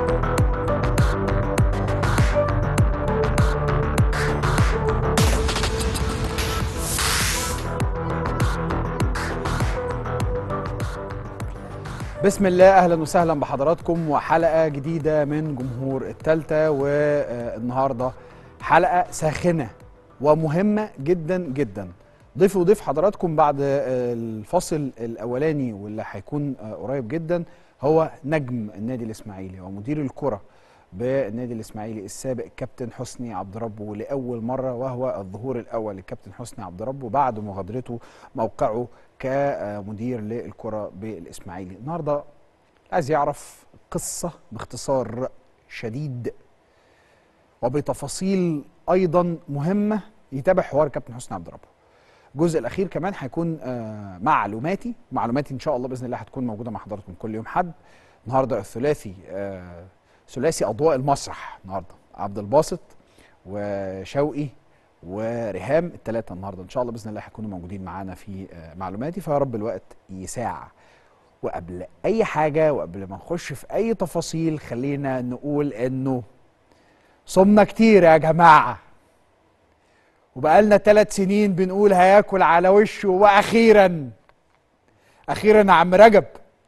بسم الله اهلا وسهلا بحضراتكم وحلقه جديده من جمهور التالتة والنهارده حلقه ساخنه ومهمه جدا جدا ضيف وضيف حضراتكم بعد الفصل الاولاني واللي هيكون قريب جدا هو نجم النادي الاسماعيلي ومدير الكره بالنادي الاسماعيلي السابق كابتن حسني عبد ربه لاول مره وهو الظهور الاول لكابتن حسني عبد ربه بعد مغادرته موقعه كمدير للكره بالاسماعيلي النهارده عايز يعرف قصه باختصار شديد وبتفاصيل ايضا مهمه يتابع حوار كابتن حسني عبد ربه الجزء الاخير كمان هيكون آه معلوماتي معلوماتي ان شاء الله باذن الله هتكون موجوده مع حضراتكم كل يوم حد النهارده الثلاثي آه ثلاثي اضواء المسرح النهارده عبد الباسط وشوقي وريهام الثلاثه النهارده ان شاء الله باذن الله هيكونوا موجودين معانا في آه معلوماتي فيا رب الوقت يساع وقبل اي حاجه وقبل ما نخش في اي تفاصيل خلينا نقول انه صمنا كتير يا جماعه وبقالنا ثلاث سنين بنقول هياكل على وشه واخيرا اخيرا يا عم رجب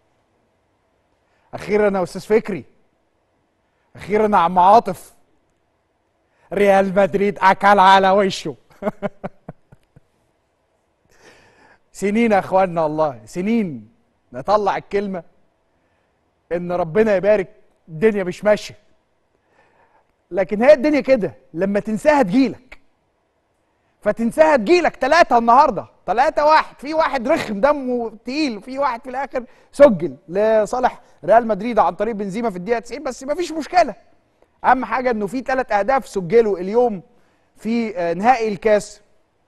اخيرا يا استاذ فكري اخيرا يا عم عاطف ريال مدريد اكل على وشه سنين يا اخوانا والله سنين نطلع الكلمه ان ربنا يبارك الدنيا مش ماشيه لكن هي الدنيا كده لما تنساها تجيلك فتنساها تجيلك ثلاثة النهارده ثلاثة واحد في واحد رخم دمه تقيل وفي واحد في الآخر سجل لصالح ريال مدريد عن طريق بنزيما في الدقيقة 90 بس ما فيش مشكلة أهم حاجة إنه في ثلاث أهداف سجلوا اليوم في نهائي الكاس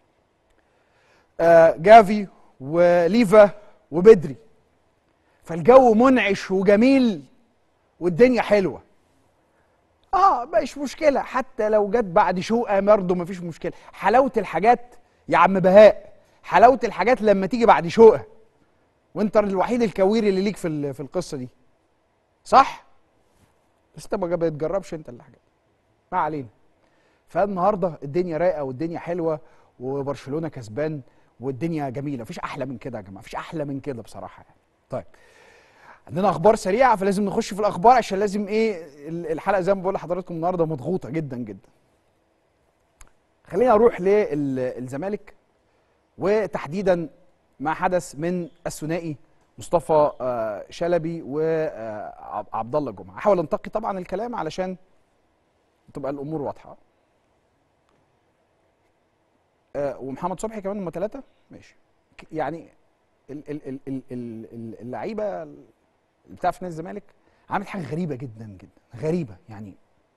جافي وليفا وبدري فالجو منعش وجميل والدنيا حلوه اه مش مشكله حتى لو جت بعد شوقه برضه مفيش مشكله حلاوه الحاجات يا عم بهاء حلاوه الحاجات لما تيجي بعد شوقه وانت الوحيد الكوير اللي ليك في في القصه دي صح بس انت ما بتجربش انت الحاجات ما علينا فالنهارده الدنيا رايقه والدنيا حلوه وبرشلونه كسبان والدنيا جميله مفيش احلى من كده يا جماعه مفيش احلى من كده بصراحه يعني طيب عندنا اخبار سريعه فلازم نخش في الاخبار عشان لازم ايه الحلقه زي ما بقول لحضراتكم النهارده مضغوطه جدا جدا خلينا نروح للزمالك وتحديدا ما حدث من الثنائي مصطفى شلبي وعبد الله جمعه هحاول انتقي طبعا الكلام علشان تبقى الامور واضحه ومحمد صبحي كمان هم ثلاثه ماشي يعني اللعيبه اللي بتاع في نادي الزمالك عملت حاجه غريبه جدا جدا غريبه يعني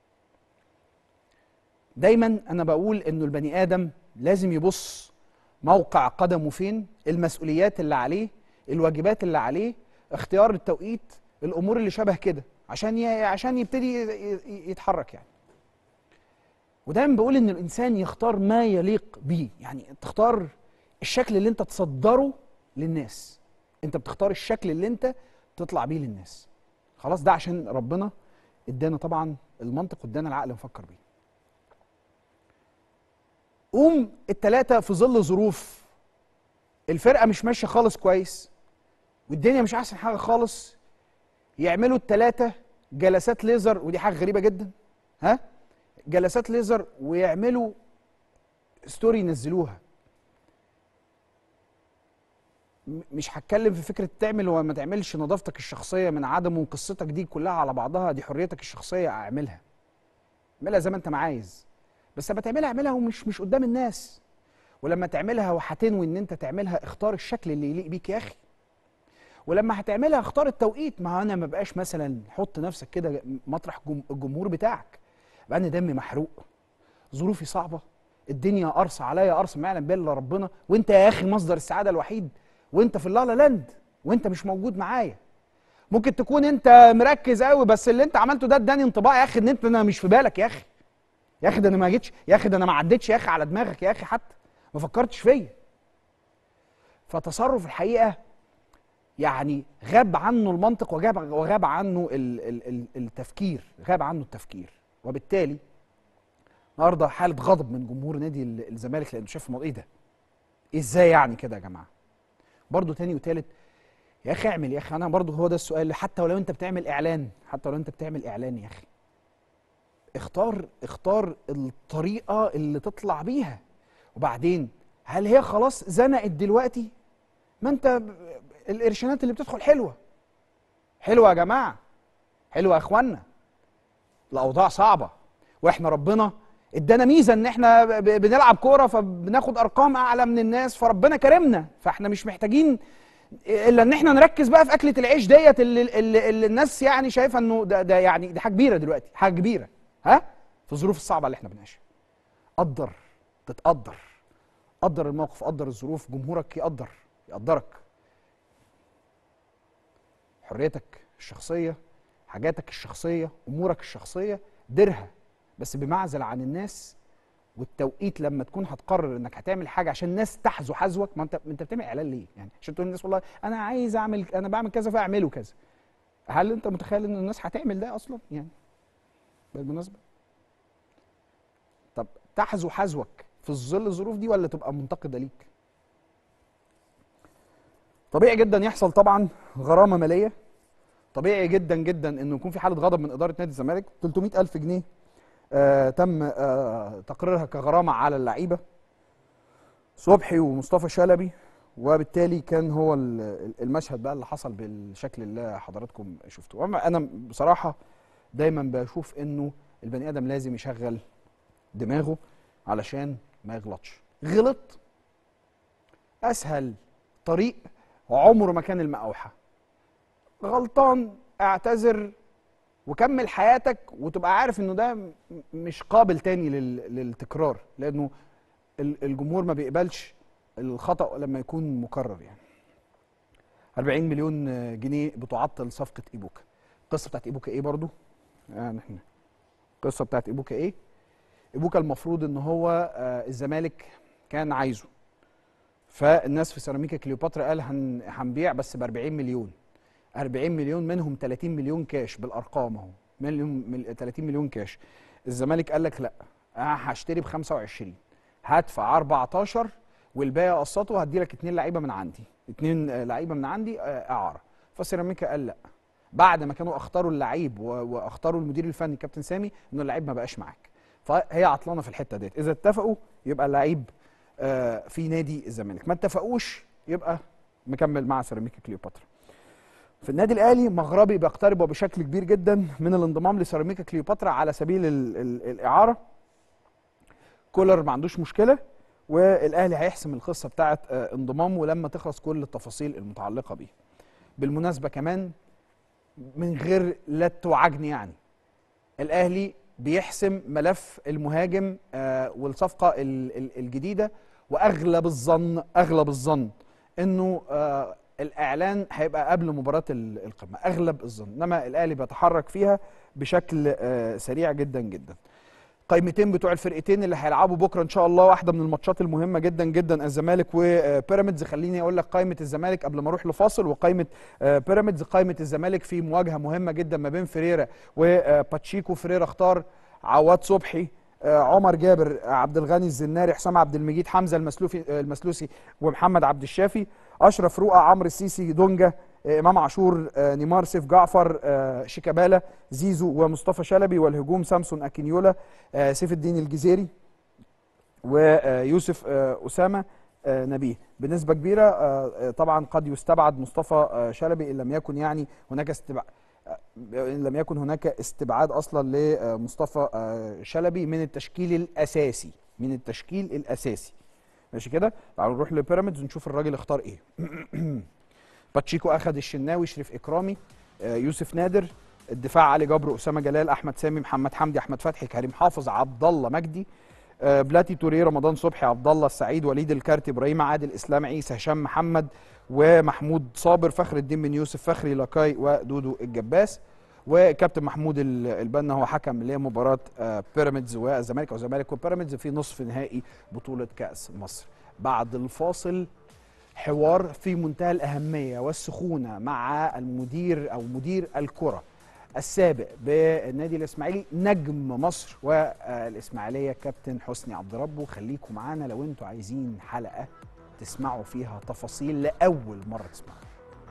دايما انا بقول انه البني ادم لازم يبص موقع قدمه فين المسؤوليات اللي عليه الواجبات اللي عليه اختيار التوقيت الامور اللي شبه كده عشان ي... عشان يبتدي يتحرك يعني ودايما بقول ان الانسان يختار ما يليق بيه يعني تختار الشكل اللي انت تصدره للناس انت بتختار الشكل اللي انت تطلع بيه للناس خلاص ده عشان ربنا ادانا طبعا المنطق وادانا العقل نفكر بيه قوم التلاتة في ظل ظروف الفرقة مش ماشية خالص كويس والدنيا مش أحسن حاجة خالص يعملوا التلاتة جلسات ليزر ودي حاجة غريبة جدا ها جلسات ليزر ويعملوا ستوري ينزلوها مش هتكلم في فكره تعمل وما تعملش نظافتك الشخصيه من عدم وقصتك دي كلها على بعضها دي حريتك الشخصيه اعملها اعملها زي ما انت ما عايز بس لما تعملها اعملها ومش مش قدام الناس ولما تعملها وهتنوي ان انت تعملها اختار الشكل اللي يليق بيك يا اخي ولما هتعملها اختار التوقيت ما انا ما بقاش مثلا حط نفسك كده مطرح الجمهور بتاعك بقى انا دمي محروق ظروفي صعبه الدنيا قرص عليا قرص ما يعلم بالله ربنا وانت يا اخي مصدر السعاده الوحيد وانت في اللالا لاند وانت مش موجود معايا ممكن تكون انت مركز قوي بس اللي انت عملته ده اداني انطباع يا اخي ان انت انا مش في بالك يا اخي يا اخي ده انا ما جيتش يا اخي ده انا ما عدتش يا اخي على دماغك يا اخي حتى ما فكرتش فيا فتصرف الحقيقه يعني غاب عنه المنطق وغاب وغاب عنه ال ال ال التفكير غاب عنه التفكير وبالتالي النهارده حاله غضب من جمهور نادي ال- الزمالك لانه شاف الموضوع ايه ده ازاي يعني كده يا جماعه برضه تاني وتالت يا اخي اعمل يا اخي انا برضه هو ده السؤال اللي حتى ولو انت بتعمل اعلان حتى ولو انت بتعمل اعلان يا اخي اختار اختار الطريقه اللي تطلع بيها وبعدين هل هي خلاص زنقت دلوقتي ما انت ب- القرشينات اللي بتدخل حلوه حلوه يا جماعه حلوه يا اخوانا الاوضاع صعبه واحنا ربنا ادانا ميزه ان احنا ب- ب- بنلعب كوره فبناخد ارقام اعلى من الناس فربنا كرمنا فاحنا مش محتاجين الا ان احنا نركز بقى في اكله العيش ديت اللي, اللي, اللي الناس يعني شايفه انه ده, ده يعني دي حاجه كبيره دلوقتي حاجه كبيره ها في الظروف الصعبه اللي احنا بنعيشها قدر تتقدر قدر الموقف قدر الظروف جمهورك يقدر يقدرك حريتك الشخصيه حاجاتك الشخصيه امورك الشخصيه ديرها بس بمعزل عن الناس والتوقيت لما تكون هتقرر انك هتعمل حاجه عشان الناس تحذو حذوك ما انت انت بتعمل اعلان ليه؟ يعني عشان تقول للناس والله انا عايز اعمل انا بعمل كذا فاعملوا كذا. هل انت متخيل ان الناس هتعمل ده اصلا؟ يعني بالمناسبه طب تحذو حذوك في ظل الظروف دي ولا تبقى منتقده ليك؟ طبيعي جدا يحصل طبعا غرامه ماليه طبيعي جدا جدا انه يكون في حاله غضب من اداره نادي الزمالك 300 الف جنيه آه تم آه تقريرها كغرامه على اللعيبه صبحي ومصطفى شلبي وبالتالي كان هو ال- المشهد بقى اللي حصل بالشكل اللي حضراتكم شفتوه اما انا بصراحه دايما بشوف انه البني ادم لازم يشغل دماغه علشان ما يغلطش غلط اسهل طريق عمره ما كان المأوحة غلطان اعتذر وكمل حياتك وتبقى عارف انه ده م- مش قابل تاني لل- للتكرار لانه ال- الجمهور ما بيقبلش الخطأ لما يكون مكرر يعني 40 مليون جنيه بتعطل صفقة ايبوكا القصة بتاعت ايبوكا ايه برضو يعني احنا القصة بتاعت ايبوكا ايه ايبوكا المفروض ان هو آه، الزمالك كان عايزه فالناس في سيراميكا كليوباترا قال هن- هنبيع بس ب 40 مليون 40 مليون منهم 30 مليون كاش بالارقام اهو مليون مل- 30 مليون كاش الزمالك قال لك لا انا هشتري ب 25 هدفع 14 والباقي اقسطه وهدي لك اثنين لعيبه من عندي اثنين آه، لعيبه من عندي آه، اعاره فسيراميكا قال لا بعد ما كانوا اختاروا اللعيب و- واختاروا المدير الفني كابتن سامي انه اللعيب ما بقاش معاك فهي عطلانه في الحته ديت اذا اتفقوا يبقى اللعيب آه، في نادي الزمالك ما اتفقوش يبقى مكمل مع سيراميكا كليوباترا في النادي الاهلي مغربي بيقترب بشكل كبير جدا من الانضمام لسيراميكا كليوباترا على سبيل ال ال الاعاره كولر ما عندوش مشكله والاهلي هيحسم القصه بتاعه آه، انضمامه لما تخلص كل التفاصيل المتعلقه بيه بالمناسبه كمان من غير لا توعجني يعني الاهلي بيحسم ملف المهاجم آه، والصفقه ال- ال- الجديده واغلب الظن اغلب الظن انه آه، الاعلان هيبقى قبل مباراه ال- القمه اغلب الظن انما الاهلي بيتحرك فيها بشكل آه، سريع جدا جدا قائمتين بتوع الفرقتين اللي هيلعبوا بكره ان شاء الله واحده من الماتشات المهمه جدا جدا الزمالك وبيراميدز خليني اقول لك قائمه الزمالك قبل ما اروح لفاصل وقائمه آه، بيراميدز قائمه الزمالك في مواجهه مهمه جدا ما بين فريرا وباتشيكو فريرا اختار عواد صبحي آه، عمر جابر آه، عبد الغني الزناري حسام عبد المجيد حمزه المسلوفي آه، المسلوسي ومحمد عبد الشافي اشرف رؤى عمرو السيسي دونجا آه، امام عاشور آه، نيمار سيف جعفر آه، شيكابالا زيزو ومصطفى شلبي والهجوم سامسون اكينيولا آه، سيف الدين الجزيري ويوسف آه، اسامه آه، نبيه بنسبه كبيره آه، آه، طبعا قد يستبعد مصطفى آه، شلبي ان لم يكن يعني هناك استبعاد ان لم يكن هناك استبعاد اصلا لمصطفى آه، شلبي من التشكيل الاساسي من التشكيل الاساسي ماشي كده تعالوا نروح لبيراميدز ونشوف الراجل اختار ايه باتشيكو اخذ الشناوي شريف اكرامي آه، يوسف نادر الدفاع علي جبر اسامه جلال احمد سامي محمد حمدي احمد فتحي كريم حافظ عبد الله مجدي آه، بلاتي توريه رمضان صبحي عبد الله السعيد وليد الكارتي ابراهيم عادل اسلام عيسى هشام محمد ومحمود صابر فخر الدين بن يوسف فخري لاكاي ودودو الجباس وكابتن محمود ال- البنا هو حكم لمباراه آه، بيراميدز والزمالك او الزمالك وبيراميدز في نصف نهائي بطوله كاس مصر بعد الفاصل حوار في منتهى الأهمية والسخونة مع المدير أو مدير الكرة السابق بالنادي الإسماعيلي نجم مصر والإسماعيلية كابتن حسني عبد ربه خليكم معانا لو انتوا عايزين حلقة تسمعوا فيها تفاصيل لأول مرة تسمعوا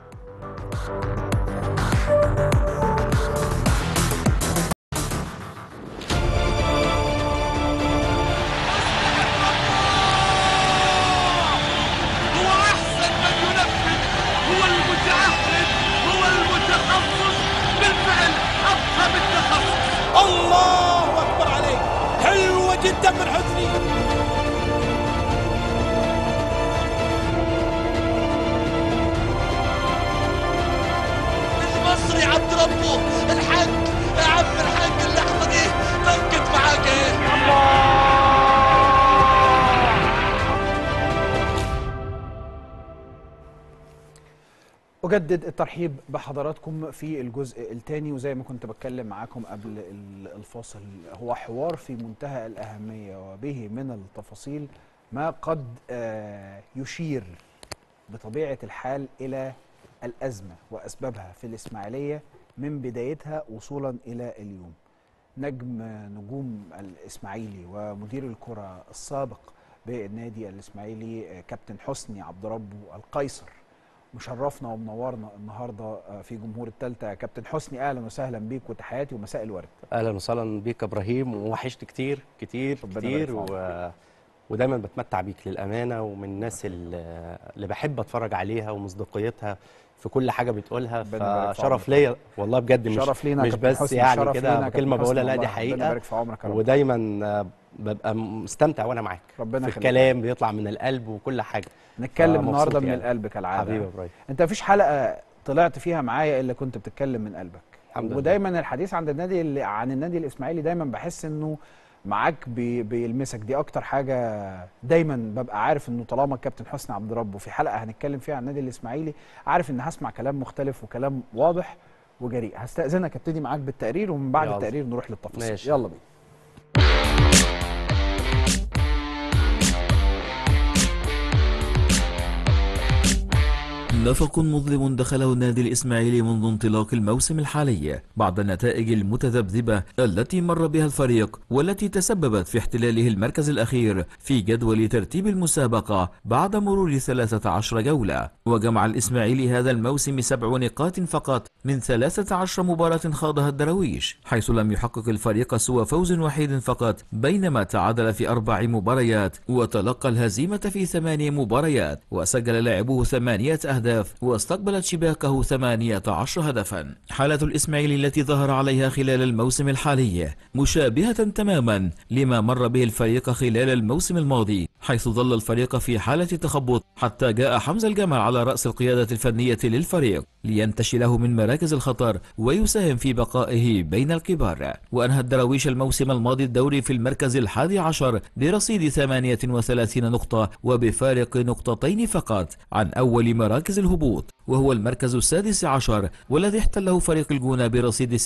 هو احسن من ينفذ هو المتعهد هو المتخصص بالفعل افهم التخصص الله اكبر عليك حلوه جدا من حسني المصري عبد ربه الحق يا عم الحق اللحظه دي طقت معاك ايه أجدد الترحيب بحضراتكم في الجزء الثاني وزي ما كنت بتكلم معاكم قبل ال- الفاصل هو حوار في منتهى الأهمية وبه من التفاصيل ما قد آه، يشير بطبيعة الحال إلى الأزمة وأسبابها في الإسماعيلية من بدايتها وصولا إلى اليوم نجم نجوم الإسماعيلي ومدير الكرة السابق بالنادي الإسماعيلي آه، كابتن حسني عبد ربه القيصر مشرفنا ومنورنا النهارده آه، في جمهور التالتة يا كابتن حسني اهلا وسهلا بيك وتحياتي ومساء الورد اهلا وسهلا بيك يا ابراهيم ووحشت كتير كتير ربنا كتير يبارك في و... ودايما بتمتع بيك للامانه ومن الناس اللي, اللي بحب اتفرج عليها ومصداقيتها في كل حاجه بتقولها ربنا يبارك في عمرك. فشرف ليا والله بجد مش شرف لينا يا مش كابتن بس حسني، يعني شرف لينا كده يا كابتن كلمه حسني بقولها لا والله. دي ربنا حقيقه يبارك في عمرك يا رب ودايما آه، ببقى مستمتع وانا معاك ربنا في يخليك. الكلام بيطلع من القلب وكل حاجه نتكلم فمبسوط النهارده من يعني. القلب كالعاده حبيبي يا ابراهيم انت مفيش حلقه طلعت فيها معايا الا كنت بتتكلم من قلبك الحمد لله. ودايما الحديث عن النادي اللي عن النادي الاسماعيلي دايما بحس انه معاك بي بيلمسك دي اكتر حاجه دايما ببقى عارف انه طالما الكابتن حسني عبد ربه في حلقه هنتكلم فيها عن النادي الاسماعيلي عارف ان هسمع كلام مختلف وكلام واضح وجريء هستاذنك ابتدي معاك بالتقرير ومن بعد يلا. التقرير نروح للتفاصيل ماشي. يلا بينا نفق مظلم دخله النادي الإسماعيلي منذ انطلاق الموسم الحالي بعد النتائج المتذبذبة التي مر بها الفريق والتي تسببت في احتلاله المركز الأخير في جدول ترتيب المسابقة بعد مرور 13 جولة وجمع الإسماعيلي هذا الموسم سبع نقاط فقط من 13 مباراة خاضها الدراويش حيث لم يحقق الفريق سوى فوز وحيد فقط بينما تعادل في أربع مباريات وتلقى الهزيمة في ثمانية مباريات وسجل لاعبوه ثمانية أهداف واستقبلت شباكه ثمانية عشر هدفا حالة الإسماعيلي التي ظهر عليها خلال الموسم الحالي مشابهة تماما لما مر به الفريق خلال الموسم الماضي حيث ظل الفريق في حالة تخبط حتى جاء حمزة الجمل على رأس القيادة الفنية للفريق لينتشله من مراكز الخطر ويساهم في بقائه بين الكبار وأنهى الدراويش الموسم الماضي الدوري في المركز الحادي عشر برصيد 38 نقطة وبفارق نقطتين فقط عن أول مراكز الهبوط وهو المركز السادس عشر والذي احتله فريق الجونة برصيد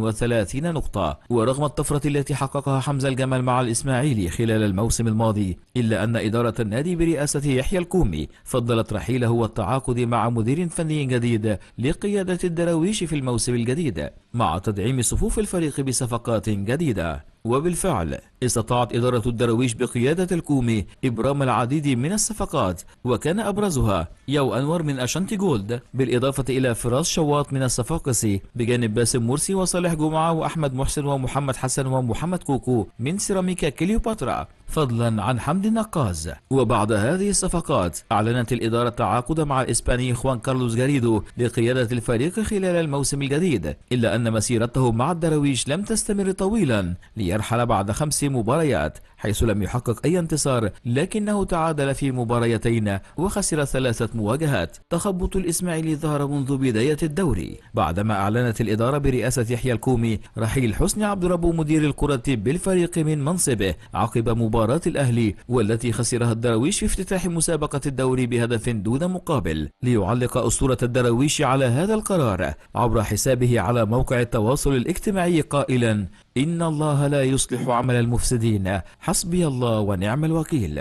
36 نقطة ورغم الطفرة التي حققها حمزة الجمل مع الإسماعيلي خلال الموسم الماضي إلا أن إدارة النادي برئاسة يحيى الكومي فضلت رحيله والتعاقد مع مدير فني جديد لقيادة الدراويش في الموسم الجديد مع تدعيم صفوف الفريق بصفقات جديدة وبالفعل استطاعت إدارة الدراويش بقيادة الكومي إبرام العديد من الصفقات وكان أبرزها يو أنور من أشانتي جولد بالإضافة إلى فراس شواط من الصفاقسي بجانب باسم مرسي وصالح جمعة وأحمد محسن ومحمد حسن ومحمد كوكو من سيراميكا كليوباترا فضلا عن حمد النقاز وبعد هذه الصفقات أعلنت الإدارة التعاقد مع الإسباني خوان كارلوس جاريدو لقيادة الفريق خلال الموسم الجديد إلا أن مسيرته مع الدراويش لم تستمر طويلا ليرحل بعد خمس مباريات حيث لم يحقق أي انتصار لكنه تعادل في مباريتين وخسر ثلاثة مواجهات تخبط الإسماعيلي ظهر منذ بداية الدوري بعدما أعلنت الإدارة برئاسة يحيى الكومي رحيل حسني عبد ربه مدير الكرة بالفريق من منصبه عقب مباراة الأهلي والتي خسرها الدراويش في افتتاح مسابقة الدوري بهدف دون مقابل ليعلق أسطورة الدراويش على هذا القرار عبر حسابه على موقع التواصل الاجتماعي قائلا إن الله لا يصلح عمل المفسدين حسبي الله ونعم الوكيل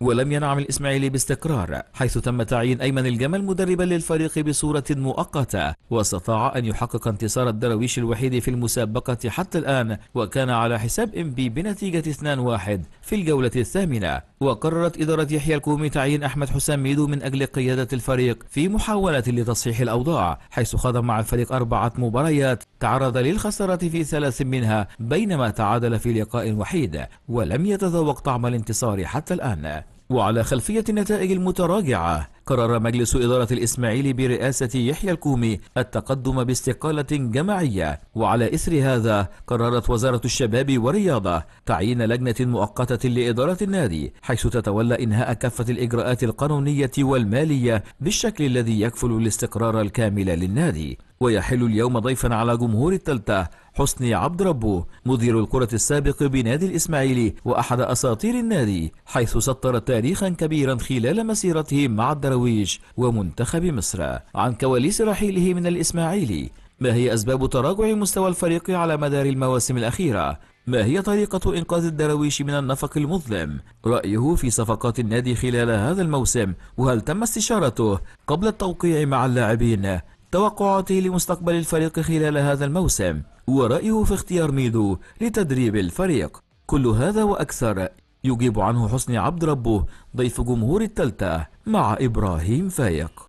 ولم ينعم الإسماعيلي باستقرار حيث تم تعيين أيمن الجمل مدربا للفريق بصورة مؤقتة واستطاع أن يحقق انتصار الدراويش الوحيد في المسابقة حتى الآن وكان على حساب إنبي بنتيجة 2-1 في الجولة الثامنة وقررت إدارة يحيى الكومي تعيين أحمد حسام ميدو من أجل قيادة الفريق في محاولة لتصحيح الأوضاع حيث خاض مع الفريق أربعة مباريات تعرض للخسارة في ثلاث منها بينما تعادل في لقاء وحيد ولم يتذوق طعم الانتصار حتى الآن وعلى خلفية النتائج المتراجعة قرر مجلس إدارة الإسماعيلي برئاسة يحيى الكومي التقدم باستقالة جماعية وعلى إثر هذا قررت وزارة الشباب والرياضة تعيين لجنة مؤقتة لإدارة النادي حيث تتولى إنهاء كافة الإجراءات القانونية والمالية بالشكل الذي يكفل الاستقرار الكامل للنادي ويحل اليوم ضيفا على جمهور التلتة حسني عبد ربه مدير الكرة السابق بنادي الإسماعيلي وأحد أساطير النادي حيث سطر تاريخا كبيرا خلال مسيرته مع الدراويش ومنتخب مصر عن كواليس رحيله من الإسماعيلي ما هي أسباب تراجع مستوى الفريق على مدار المواسم الأخيرة ما هي طريقة إنقاذ الدراويش من النفق المظلم؟ رأيه في صفقات النادي خلال هذا الموسم وهل تم استشارته قبل التوقيع مع اللاعبين؟ توقعاته لمستقبل الفريق خلال هذا الموسم ورأيه في اختيار ميدو لتدريب الفريق كل هذا وأكثر يجيب عنه حسني عبد ربه ضيف جمهور التالتة مع إبراهيم فايق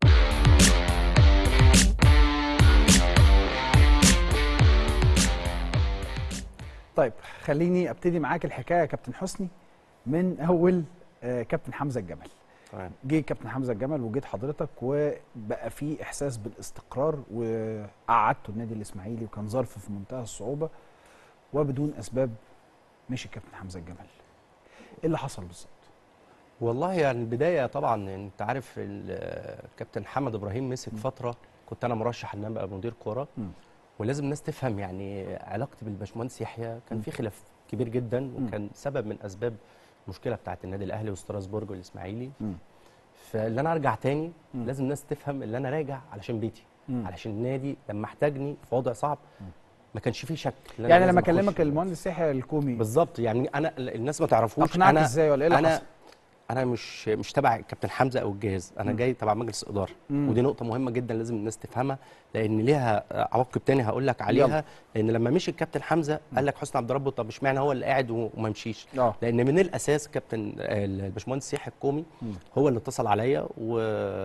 طيب خليني ابتدي معاك الحكايه يا كابتن حسني من اول آه، كابتن حمزه الجمل تمام جه كابتن حمزه الجمل وجيت حضرتك وبقى في احساس بالاستقرار وقعدته النادي الاسماعيلي وكان ظرف في منتهى الصعوبه وبدون اسباب مشي كابتن حمزه الجمل ايه اللي حصل بالظبط والله يعني البدايه طبعا انت عارف ال- كابتن حمد ابراهيم مسك فتره كنت انا مرشح ان انا ابقى مدير كوره مم. ولازم الناس تفهم يعني علاقتي بالباشمهندس يحيى كان في خلاف كبير جدا وكان سبب من اسباب المشكله بتاعت النادي الاهلي وستراسبورج والاسماعيلي مم. فاللي انا ارجع تاني مم. لازم الناس تفهم ان انا راجع علشان بيتي مم. علشان النادي لما احتاجني في وضع صعب ما كانش فيه شك إن أنا يعني لما لازم أخش. اكلمك المهندس يحيى الكومي بالظبط يعني انا الناس ما تعرفوش اقنعك انا ازاي ولا ايه اللي انا حصل؟ انا مش مش تبع كابتن حمزه او الجهاز انا جاي تبع مجلس اداره مم. ودي نقطه مهمه جدا لازم الناس تفهمها لان ليها عواقب تاني هقول لك عليها يلا. لان لما مشي الكابتن حمزه قال لك حسني عبد ربه طب اشمعنى هو اللي قاعد و- وما مشيش اه لان من الاساس كابتن آه، الباشمهندس يحيى الكومي هو اللي اتصل عليا و...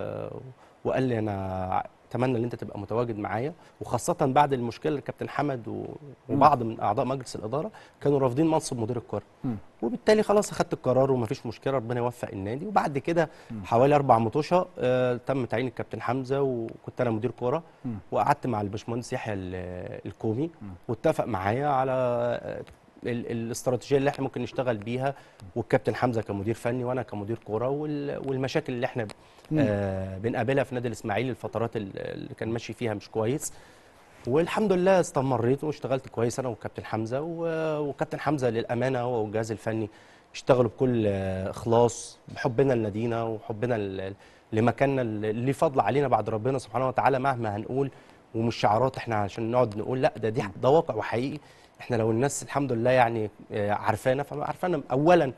وقال لي انا اتمنى ان انت تبقى متواجد معايا وخاصه بعد المشكله اللي كابتن حمد و... وبعض من اعضاء مجلس الاداره كانوا رافضين منصب مدير الكره مم. وبالتالي خلاص اخدت القرار ومفيش مشكله ربنا يوفق النادي وبعد كده حوالي اربع مطوشه آه تم تعيين الكابتن حمزه وكنت انا مدير كوره مم. وقعدت مع الباشمهندس يحيى ال- الكومي واتفق معايا على آه، ال- الاستراتيجيه اللي احنا ممكن نشتغل بيها والكابتن حمزه كمدير فني وانا كمدير كوره وال- والمشاكل اللي احنا آه بنقابلها في نادي الاسماعيلي الفترات ال- اللي كان ماشي فيها مش كويس والحمد لله استمريت واشتغلت كويس انا والكابتن حمزه و- وكابتن حمزه للامانه هو والجهاز الفني اشتغلوا بكل آه، اخلاص بحبنا لنادينا وحبنا ل- لمكاننا اللي فضل علينا بعد ربنا سبحانه وتعالى مهما هنقول ومش شعارات احنا عشان نقعد نقول لا ده دي ده واقع وحقيقي احنا لو الناس الحمد لله يعني آه، عارفانا فعارفانا اولا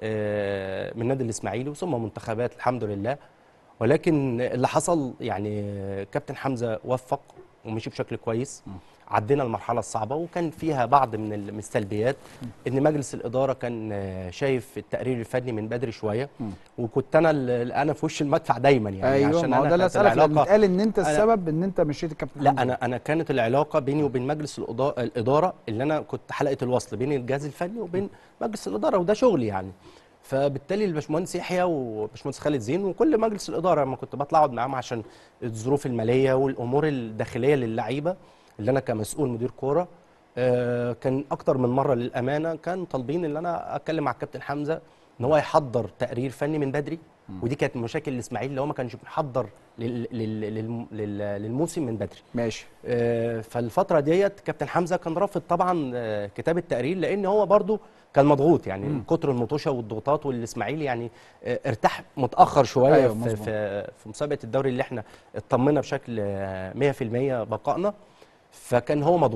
آه، من نادي الاسماعيلي وثم منتخبات الحمد لله ولكن اللي حصل يعني كابتن حمزه وفق ومشي بشكل كويس عدينا المرحله الصعبه وكان فيها بعض من ال- من السلبيات ان مجلس الاداره كان آه، شايف التقرير الفني من بدري شويه وكنت انا ال- انا في وش المدفع دايما يعني ايوه عشان ما هو انا ده اللي كانت اسالك لان العلاقة- اتقال ان انت أنا- السبب ان انت مشيت الكابتن لا حمزة. انا انا كانت العلاقه بيني وبين مجلس الإضاءة- الاداره اللي انا كنت حلقه الوصل بين الجهاز الفني وبين مجلس الاداره وده شغلي يعني فبالتالي الباشمهندس يحيى وباشمهندس خالد زين وكل مجلس الاداره لما كنت بطلع اقعد معاهم عشان الظروف الماليه والامور الداخليه للعيبه اللي انا كمسؤول مدير كوره آه، كان اكتر من مره للامانه كان طالبين ان انا اتكلم مع الكابتن حمزه ان هو يحضر تقرير فني من بدري ودي كانت مشاكل الاسماعيلي اللي هو ما كانش محضر لل- لل- لل- لل- للموسم من بدري ماشي آه، فالفتره ديت كابتن حمزه كان رافض طبعا آه، كتاب التقرير لان هو برضو كان مضغوط يعني من كتر المطوشه والضغوطات والاسماعيلي يعني آه، ارتاح متاخر شويه أيوة، في, مظبوط. في في مسابقه الدوري اللي احنا اطمنا بشكل آه، 100% بقائنا فكان هو مضغوط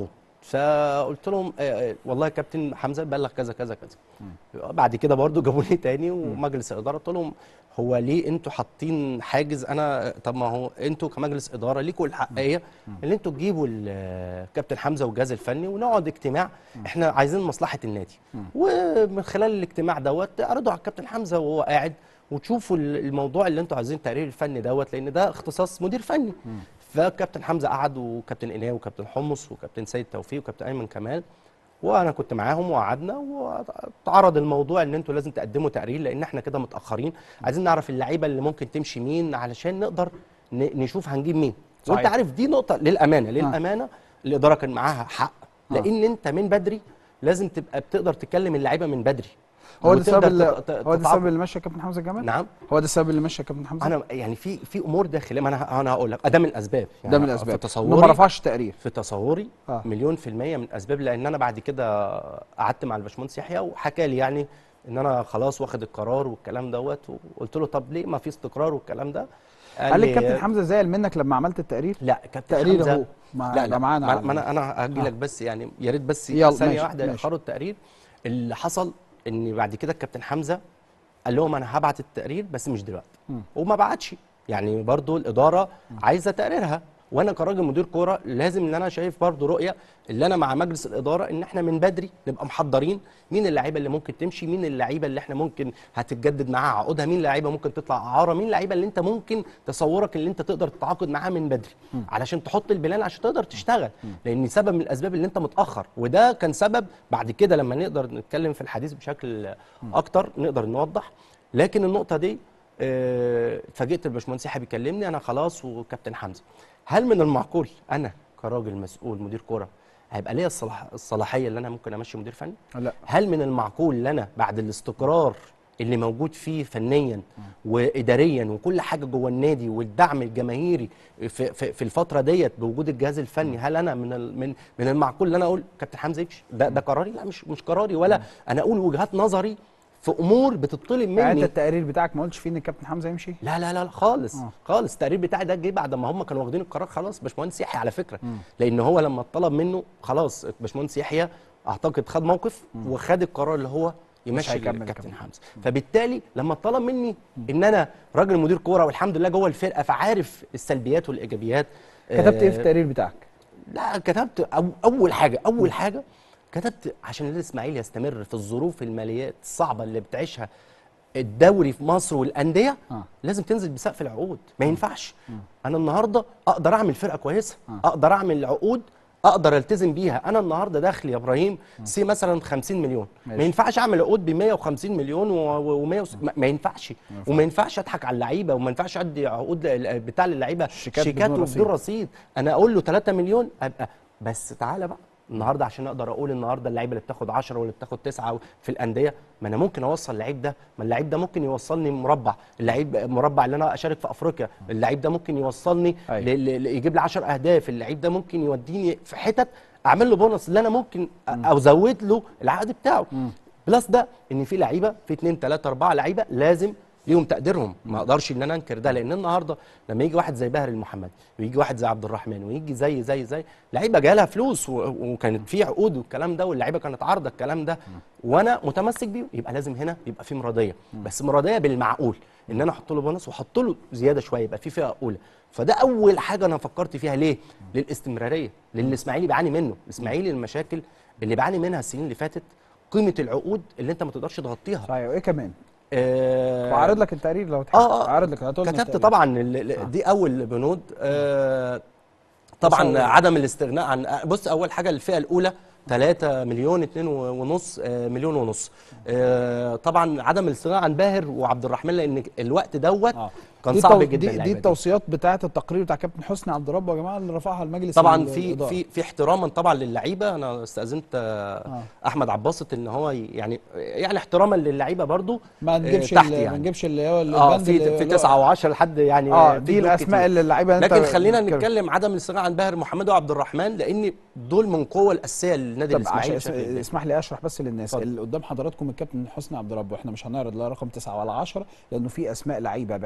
فقلت لهم آه، آه، والله يا كابتن حمزه بلغ كذا كذا كذا بعد كده برضو جابوا لي تاني ومجلس الاداره قلت لهم هو ليه انتوا حاطين حاجز انا طب ما هو انتوا كمجلس اداره ليكوا الحقيه اللي انتوا تجيبوا ال- كابتن حمزه والجهاز الفني ونقعد اجتماع احنا عايزين مصلحه النادي ومن خلال الاجتماع دوت اعرضوا على الكابتن حمزه وهو قاعد وتشوفوا ال- الموضوع اللي انتوا عايزين التقرير الفني دوت لان ده اختصاص مدير فني فكابتن حمزه قعد وكابتن ايناء وكابتن حمص وكابتن سيد توفيق وكابتن ايمن كمال وانا كنت معاهم وقعدنا واتعرض الموضوع ان انتوا لازم تقدموا تقرير لان احنا كده متاخرين عايزين نعرف اللعيبه اللي ممكن تمشي مين علشان نقدر ن- نشوف هنجيب مين صحيح. وانت عارف دي نقطه للامانه للامانه الاداره كان معاها حق لان انت من بدري لازم تبقى بتقدر تكلم اللعيبه من بدري هو ده السبب وتقدر اللي تت- تت- هو ده تتعاقد. السبب اللي مشى كابتن حمزه جمال نعم هو ده السبب اللي مشى كابتن حمزه انا يعني في في امور داخليه ما انا انا هقول لك ده من الاسباب ده من في الاسباب تصوري انه ما رفعش تقرير في تصوري آه. آه. مليون في المية من الأسباب لأن أنا بعد كده قعدت مع الباشمهندس يحيى وحكى لي يعني إن أنا خلاص واخد القرار والكلام دوت وقلت له طب ليه ما في استقرار والكلام ده قال قال لك لي كابتن حمزه زعل منك لما عملت التقرير لا كابتن تقرير حمزة اهو ما لا يبقى لا معانا ما على- ما انا انا هاجي آه. لك بس يعني يا ريت بس يلا، ثانيه ماشي، واحده ماشي. ياخروا التقرير اللي حصل ان بعد كده الكابتن حمزه قال لهم انا هبعت التقرير بس مش دلوقتي وما بعتش يعني برضو الاداره عايزه تقريرها وانا كراجل مدير كوره لازم ان انا شايف برضو رؤيه اللي انا مع مجلس الاداره ان احنا من بدري نبقى محضرين مين اللعيبه اللي ممكن تمشي مين اللعيبه اللي احنا ممكن هتتجدد معاها عقودها مين اللعيبه ممكن تطلع اعاره مين اللعيبه اللي انت ممكن تصورك اللي انت تقدر تتعاقد معاها من بدري علشان تحط البلان عشان تقدر تشتغل لان سبب من الاسباب اللي انت متاخر وده كان سبب بعد كده لما نقدر نتكلم في الحديث بشكل اكتر نقدر نوضح لكن النقطه دي آه، اتفاجئت الباشمهندس يحيى بيكلمني انا خلاص وكابتن حمزه هل من المعقول انا كراجل مسؤول مدير كوره هيبقى ليا الصلاح الصلاحيه اللي انا ممكن امشي مدير فني لا هل من المعقول ان انا بعد الاستقرار اللي موجود فيه فنيا واداريا وكل حاجه جوه النادي والدعم الجماهيري في, في, في الفتره ديت بوجود الجهاز الفني هل انا من ال- من من المعقول ان انا اقول كابتن حمزه يمشي ده ده قراري لا مش مش قراري ولا انا اقول وجهات نظري في امور بتطلب يعني انت مني التقرير بتاعك ما قلتش فيه ان كابتن حمزه يمشي لا لا لا لا خالص آه. خالص التقرير بتاعي ده جه بعد ما هم كانوا واخدين القرار خلاص باشمهندس يحيى على فكره لان هو لما اتطلب منه خلاص باشمهندس يحيى اعتقد خد موقف وخد القرار اللي هو يمشي هيكمل الكابتن كمان. حمزه فبالتالي لما اتطلب مني ان انا راجل مدير كوره والحمد لله جوه الفرقه فعارف السلبيات والايجابيات كتبت ايه في آه، التقرير بتاعك لا كتبت أو اول حاجه اول حاجه كتبت عشان النادي الاسماعيلي يستمر في الظروف الماليات الصعبه اللي بتعيشها الدوري في مصر والانديه آه. لازم تنزل بسقف العقود ما ينفعش انا النهارده اقدر اعمل فرقه كويسه اقدر اعمل عقود اقدر التزم بيها انا النهارده داخل يا ابراهيم سي مثلا 50 مليون ماشي. ما ينفعش اعمل عقود ب 150 مليون و100 ما ينفعش وما ينفعش اضحك على اللعيبه وما ينفعش ادي عقود ل- بتاع للعيبه شيكات شيكات بدون وبدون رصيد. رصيد انا اقول له 3 مليون ابقى بس تعالى بقى النهارده عشان اقدر اقول النهارده اللعيبه اللي بتاخد 10 واللي بتاخد 9 في الانديه ما انا ممكن اوصل اللعيب ده ما اللعيب ده ممكن يوصلني مربع اللعيب مربع اللي انا اشارك في افريقيا اللعيب ده ممكن يوصلني أيوة. ل- ل- ل- يجيب لي 10 اهداف اللعيب ده ممكن يوديني في حتت اعمل له بونص اللي انا ممكن أ- او ازود له العقد بتاعه بلس ده ان في لعيبه في 2 3 4 لعيبه لازم ليهم تقديرهم ما اقدرش ان انا انكر ده لان النهارده لما يجي واحد زي باهر المحمدي ويجي واحد زي عبد الرحمن ويجي زي زي زي لعيبه جالها فلوس و- وكانت في عقود والكلام ده واللعيبه كانت عارضه الكلام ده وانا متمسك بيه يبقى لازم هنا يبقى في مرضيه بس مرضيه بالمعقول ان انا احط له بونص واحط له زياده شويه يبقى في فئه اولى فده اول حاجه انا فكرت فيها ليه للاستمراريه للي الاسماعيلي بيعاني منه الاسماعيلي المشاكل اللي بيعاني منها السنين اللي فاتت قيمه العقود اللي انت ما تقدرش تغطيها صحيح وايه كمان آه وعارض لك التقرير لو تحب اه اه عارض لك هتقول لي كتبت التقرير. طبعا ال- ال- دي اول بنود آه طبعا تصور. عدم الاستغناء عن بص اول حاجه الفئه الاولى 3 مليون 2 ونص آه، مليون ونص آه، طبعا عدم الاستغناء عن باهر وعبد الرحمن لان الوقت دوت اه كان دي صعب التو- جدا دي, اللعيبة دي دي. التوصيات بتاعه التقرير بتاع كابتن حسني عبد ربه يا جماعه اللي رفعها المجلس طبعا ال- في الإدارة. في في احتراما طبعا للعيبه انا استاذنت آه، احمد عباسط ان هو ي- يعني يعني احتراما للعيبه برضو ما آه، نجيبش تحت ال- ما يعني. نجيبش اللي هو اه البند في اللي- في اللي هو- 9 و10 لحد يعني اه في دي بنود الاسماء كتير. اللي اللعيبه انت لكن خلينا بتتكلم. نتكلم عدم الاستغناء عن باهر محمد وعبد الرحمن لان دول من قوه الاساسيه للنادي طب الاسماعيلي عشان بشكل كبير. اسمح لي اشرح بس للناس اتفضل. اللي قدام حضراتكم الكابتن حسني عبد ربه واحنا مش هنعرض لا رقم تسعه ولا 10 لانه في اسماء لعيبه بعينها هذه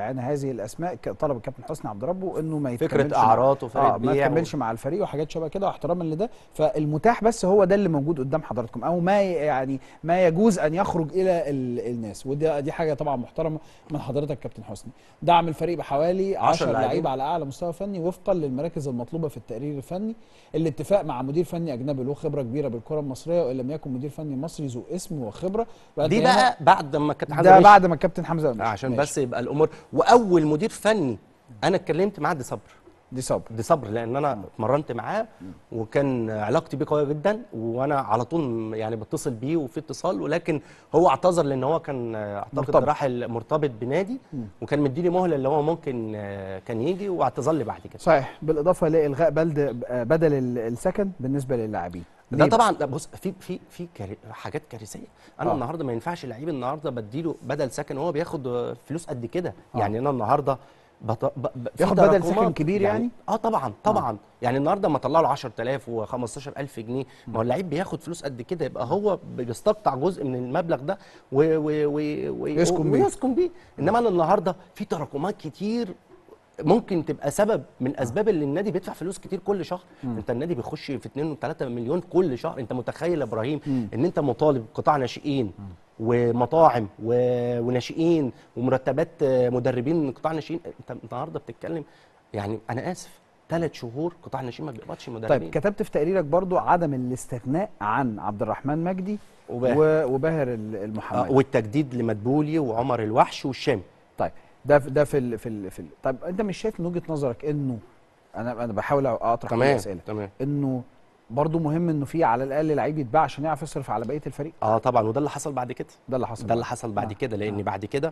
هذه الاسماء ك- طلب الكابتن حسني عبد ربه انه ما فكرة يتكملش مع- إعارات وفريق آه ما بيع و- يكملش مع الفريق وحاجات شبه كده واحتراما لده فالمتاح بس هو ده اللي موجود قدام حضراتكم او ما ي- يعني ما يجوز ان يخرج الى ال- الناس ودي دي حاجه طبعا محترمه من حضرتك كابتن حسني دعم الفريق بحوالي 10 10 لاعبين. لعيبه على اعلى مستوى فني وفقا للمراكز المطلوبه في التقرير الفني الاتفاق مع مدير فني اجنبي له خبره كبيره بالكره المصريه وان لم يكن مدير فني مصري ذو اسم وخبره دي هنا- بقى بعد ما كابتن حمزه ده مشي. بعد ما الكابتن حمزه مشي. عشان ماشي. بس يبقى الامور واول مدير فني انا اتكلمت معاه دي صبر دي صبر دي صبر لان انا اتمرنت معاه وكان علاقتي بيه قويه جدا وانا على طول يعني بتصل بيه وفي اتصال ولكن هو اعتذر لان هو كان اعتقد مرتبط. راح مرتبط بنادي وكان مديني مهله اللي هو ممكن آه، كان يجي واعتذر لي بعد كده صحيح بالاضافه لالغاء بلد بدل ال- السكن بالنسبه للاعبين ده ليه؟ طبعا لا بص في في في كاري حاجات كارثيه انا آه. آه. النهارده ما ينفعش لعيب النهارده بديله بدل سكن وهو بياخد آه، فلوس قد كده آه. آه. يعني انا النهارده بط... ب... ب... في بياخد بدل تراكمات. سكن كبير يعني؟ اه طبعا طبعا آه. يعني النهارده ما طلع له 10000 و15000 جنيه ما هو اللعيب بياخد فلوس قد كده يبقى هو بيستقطع جزء من المبلغ ده و... و... و... و... يسكن بيه. ويسكن بيه انما انا النهارده في تراكمات كتير ممكن تبقى سبب من اسباب اللي النادي بيدفع فلوس كتير كل شهر انت النادي بيخش في 2 و3 مليون كل شهر انت متخيل يا ابراهيم ان انت مطالب قطاع ناشئين ومطاعم و... وناشئين ومرتبات آه، مدربين قطاع ناشئين انت النهارده بتتكلم يعني انا اسف ثلاث شهور قطاع الناشئين ما بيقبضش مدربين طيب كتبت في تقريرك برضو عدم الاستغناء عن عبد الرحمن مجدي وباهر. و- وباهر ال- آه المحمدي والتجديد لمدبولي وعمر الوحش والشامي طيب ده في ده في ال في ال في ال طيب انت مش شايف من وجهه نظرك انه انا انا بحاول اطرح كل تمام الاسئله تمام انه برضو مهم انه في على الاقل لعيب يتباع عشان يعرف يصرف على بقيه الفريق اه طبعا وده اللي حصل بعد كده ده اللي حصل ده اللي حصل بعد آه. كده لان آه. بعد كده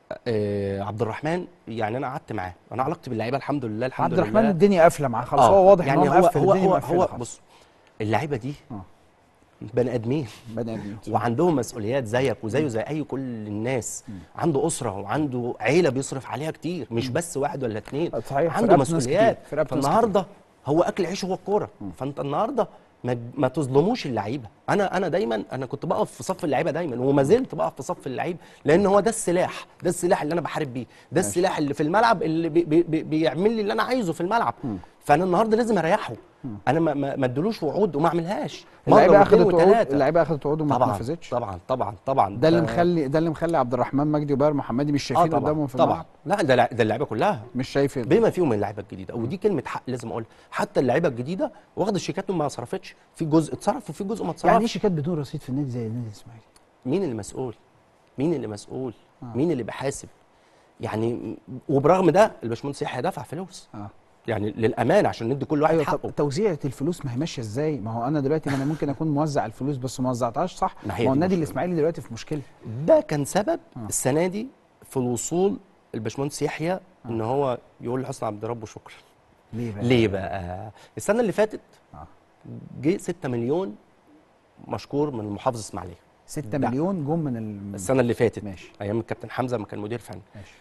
آه عبد الرحمن يعني انا قعدت معاه انا علاقتي باللعيبه الحمد لله الحمد عبد لله الرحمن الدنيا قافله معاه خلاص آه، هو واضح يعني ان هو هو مقفل هو الدنيا هو, مقفلة هو خلاص. بص اللعيبه دي آه. بني ادمين بني ادمين وعندهم مسؤوليات زيك وزيه زي اي كل الناس عنده اسره وعنده عيله بيصرف عليها كتير مش بس واحد ولا اتنين صحيح، في عنده رقبة ناس مسؤوليات كتير، في رقبة ناس فالنهارده هو اكل عيشه هو الكوره فانت النهارده ما, ما تظلموش اللعيبه انا انا دايما انا كنت بقف في صف اللعيبه دايما وما زلت بقف في صف اللعيبه لان هو ده السلاح ده السلاح اللي انا بحارب بيه ده السلاح اللي في الملعب اللي بي بي بي بيعمل لي اللي انا عايزه في الملعب فانا النهارده لازم اريحه انا ما ما ما ادلوش وعود وما اعملهاش اللعيبه مرة اخذت واثنين وعود وثلاثة. اللعيبه اخذت وعود وما طبعا اتنفذتش طبعا طبعا طبعا ده اللي آه، مخلي ده اللي مخلي عبد الرحمن مجدي وباهر محمدي مش اه شايفين طبعا قدامهم في طبعا الملعب لا ده لع- ده اللعيبه كلها مش شايفين بما فيهم اللعيبه الجديده ودي كلمه حق لازم اقولها حتى اللعيبه الجديده واخده شيكات وما صرفتش في جزء اتصرف وفي جزء ما اتصرفش يعني ايه شيكات بدون رصيد في النادي زي النادي الاسماعيلي مين اللي مسؤول مين اللي مسؤول آه. مين اللي بيحاسب يعني م- وبرغم ده الباشمهندس يحيى دفع فلوس اه يعني للامانه عشان ندي كل واحد ايوه حقه طب توزيعه الفلوس ما هي ماشيه ازاي ما هو انا دلوقتي ما انا ممكن اكون موزع الفلوس بس ما وزعتهاش صح ما ما هي هو دي النادي المشكلة. الاسماعيلي دلوقتي في مشكله ده كان سبب آه. السنه دي في الوصول الباشمهندس يحيى ان هو يقول لحسن عبد ربه شكرا ليه بقى ليه بقى السنه اللي فاتت آه. جه 6 مليون مشكور من المحافظ اسماعيليه 6 ده. مليون جم من ال... السنه اللي فاتت ماشي ايام الكابتن حمزه ما كان مدير فني ماشي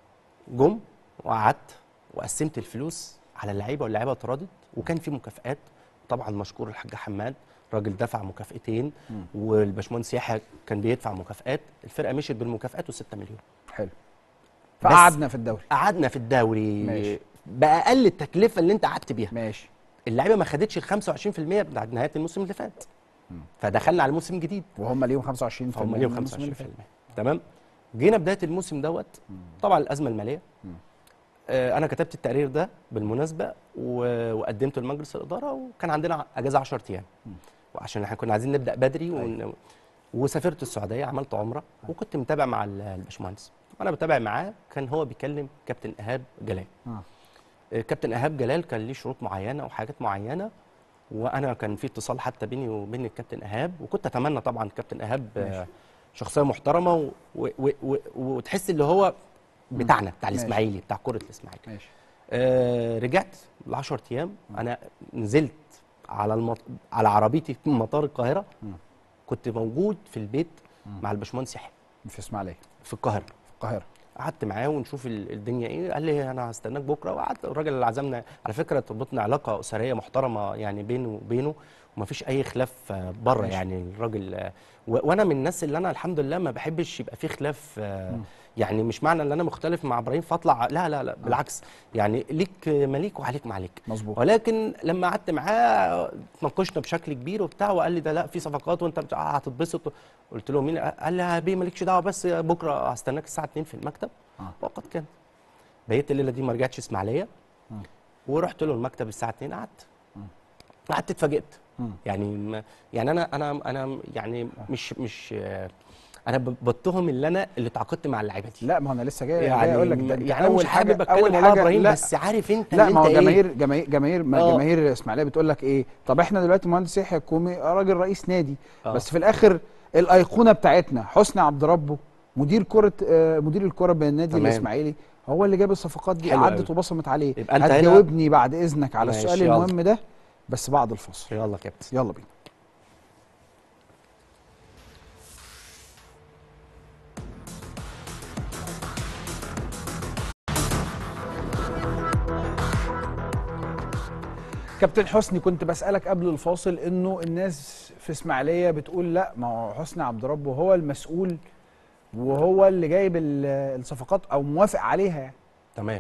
جم وقعدت وقسمت الفلوس على اللعيبه واللعيبه اتراضت وكان في مكافئات طبعا مشكور الحاج حماد راجل دفع مكافئتين والباشمهندس يحيى كان بيدفع مكافئات الفرقه مشيت بالمكافئات و6 مليون حلو فقعدنا في الدوري قعدنا في الدوري ماشي. باقل التكلفه اللي انت قعدت بيها ماشي اللعيبه ما خدتش ال 25% بتاعت نهايه الموسم اللي فات فدخلنا على الموسم الجديد وهم ليهم 25 فهم ليهم 25% تمام جينا بدايه الموسم دوت طبعا الازمه الماليه آه انا كتبت التقرير ده بالمناسبه و- وقدمته لمجلس الاداره وكان عندنا اجازه 10 ايام وعشان احنا كنا عايزين نبدا بدري ون... وسافرت السعوديه عملت عمره وكنت متابع مع ال- الباشمهندس وانا بتابع معاه كان هو بيكلم كابتن ايهاب جلال آه. آه، كابتن ايهاب جلال كان ليه شروط معينه وحاجات معينه وانا كان في اتصال حتى بيني وبين الكابتن ايهاب وكنت اتمنى طبعا الكابتن ايهاب آه، شخصيه محترمه و... و... و... و... وتحس اللي هو بتاعنا بتاع ماشي. الاسماعيلي بتاع كره الاسماعيلي ماشي آه رجعت ل 10 ايام انا نزلت على المط... على عربيتي في مطار القاهره كنت موجود في البيت مع الباشمهندس يحيى في اسماعيليه في القاهره في القاهره قعدت معاه ونشوف ال- الدنيا ايه قال لي انا هستناك بكره وقعدت الراجل اللي عزمنا على فكره تربطنا علاقه اسريه محترمه يعني بينه وبينه ومفيش اي خلاف آه، بره ماشي. يعني الراجل آه، و- وانا من الناس اللي انا الحمد لله ما بحبش يبقى في خلاف آه، يعني مش معنى ان انا مختلف مع ابراهيم فاطلع لا لا لا بالعكس يعني ليك مليك وعليك معليك مظبوط ولكن لما قعدت معاه اتناقشنا بشكل كبير وبتاع وقال لي ده لا في صفقات وانت بتاع- هتتبسط قلت له مين قال لي يا بيه مالكش دعوه بس بكره هستناك الساعه 2 في المكتب آه. وقد كان بقيت الليله دي ما رجعتش اسماعيليه مم. ورحت له المكتب الساعه 2 قعدت قعدت اتفاجئت مم. يعني ما يعني انا انا انا يعني مش مش آه، انا ب- بتهم اللي انا اللي اتعاقدت مع اللعيبه دي لا ما هو انا لسه جاي يعني جاي اقول لك ده يعني ده انا مش حابب اتكلم اول على حاجه ابراهيم لا بس عارف انت لا اللي ما هو انت ايه جماهير جماهير جماهير ما آه. جماهير اسماعيليه بتقول لك ايه طب احنا دلوقتي مهندس يحيى الكومي راجل رئيس نادي آه. بس في الاخر الايقونه بتاعتنا حسني عبد ربه مدير كره آه، مدير الكره بالنادي تمام. الاسماعيلي هو اللي جاب الصفقات دي حلو عدت أوي. وبصمت عليه يبقى أنت هنا- هتجاوبني بعد اذنك على ماشي، السؤال يلا. المهم ده بس بعد الفاصل يلا يا كابتن يلا بينا كابتن حسني كنت بسألك قبل الفاصل انه الناس في اسماعيلية بتقول لا ما هو حسني عبد ربه هو المسؤول وهو اللي جايب ال- الصفقات او موافق عليها يعني تمام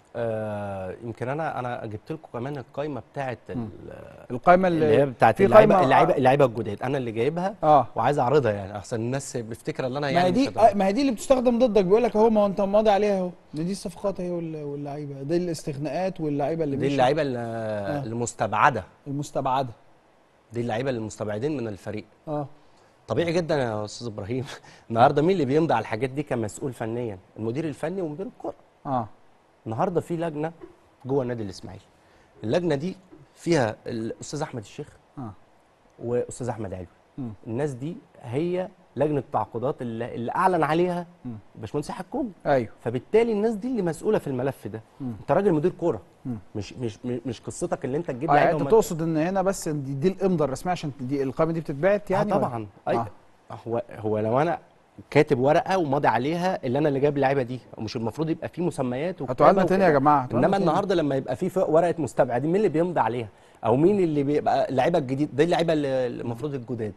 آه يمكن انا انا جبت لكم كمان القايمه بتاعه ال- القائمة اللي هي اللي بتاعه في اللعيبه قايمة- اللعيبه آه. اللعيبه الجداد انا اللي جايبها اه وعايز اعرضها يعني احسن الناس بتفتكر ان انا ما يعني هي مش دي هتعرض. آه، ما هي دي اللي بتستخدم ضدك بيقول لك اهو ما هو انت ماضي عليها اهو ده دي الصفقات اهي وال- واللعيبه دي الاستغناءات واللعيبه اللي دي مشيت، اللعيبه اللي- المستبعده المستبعده دي اللعيبه المستبعدين من الفريق اه طبيعي جدا يا استاذ ابراهيم النهارده مين اللي بيمضي على الحاجات دي كمسؤول فنيا المدير الفني ومدير الكره اه النهارده في لجنه جوه النادي الاسماعيلي اللجنه دي فيها الاستاذ احمد الشيخ اه واستاذ احمد علوي مم. الناس دي هي لجنه التعاقدات اللي, اللي اعلن عليها مم. باشمهندس يحيى الكومي ايوه فبالتالي الناس دي اللي مسؤوله في الملف ده مم. انت راجل مدير كوره مم. مش مش مش مش قصتك اللي انت تجيب اه يعني لعيبه انت وما- تقصد ان هنا بس دي, دي الامضه الرسميه عشان دي القائمه دي بتتبعت يعني آه ولا؟ طبعا أي آه. هو هو لو انا كاتب ورقه وماضي عليها اللي انا اللي جايب اللعيبه دي ومش المفروض يبقى في مسميات هاتوها لنا وكتابة تاني يا وكده. جماعه هاتوها لنا انما تاني. النهارده لما يبقى في فوق ورقه مستبعدين مين اللي بيمضي عليها او مين اللي بيبقى اللعيبه الجديد دي اللعيبه اللي المفروض الجداد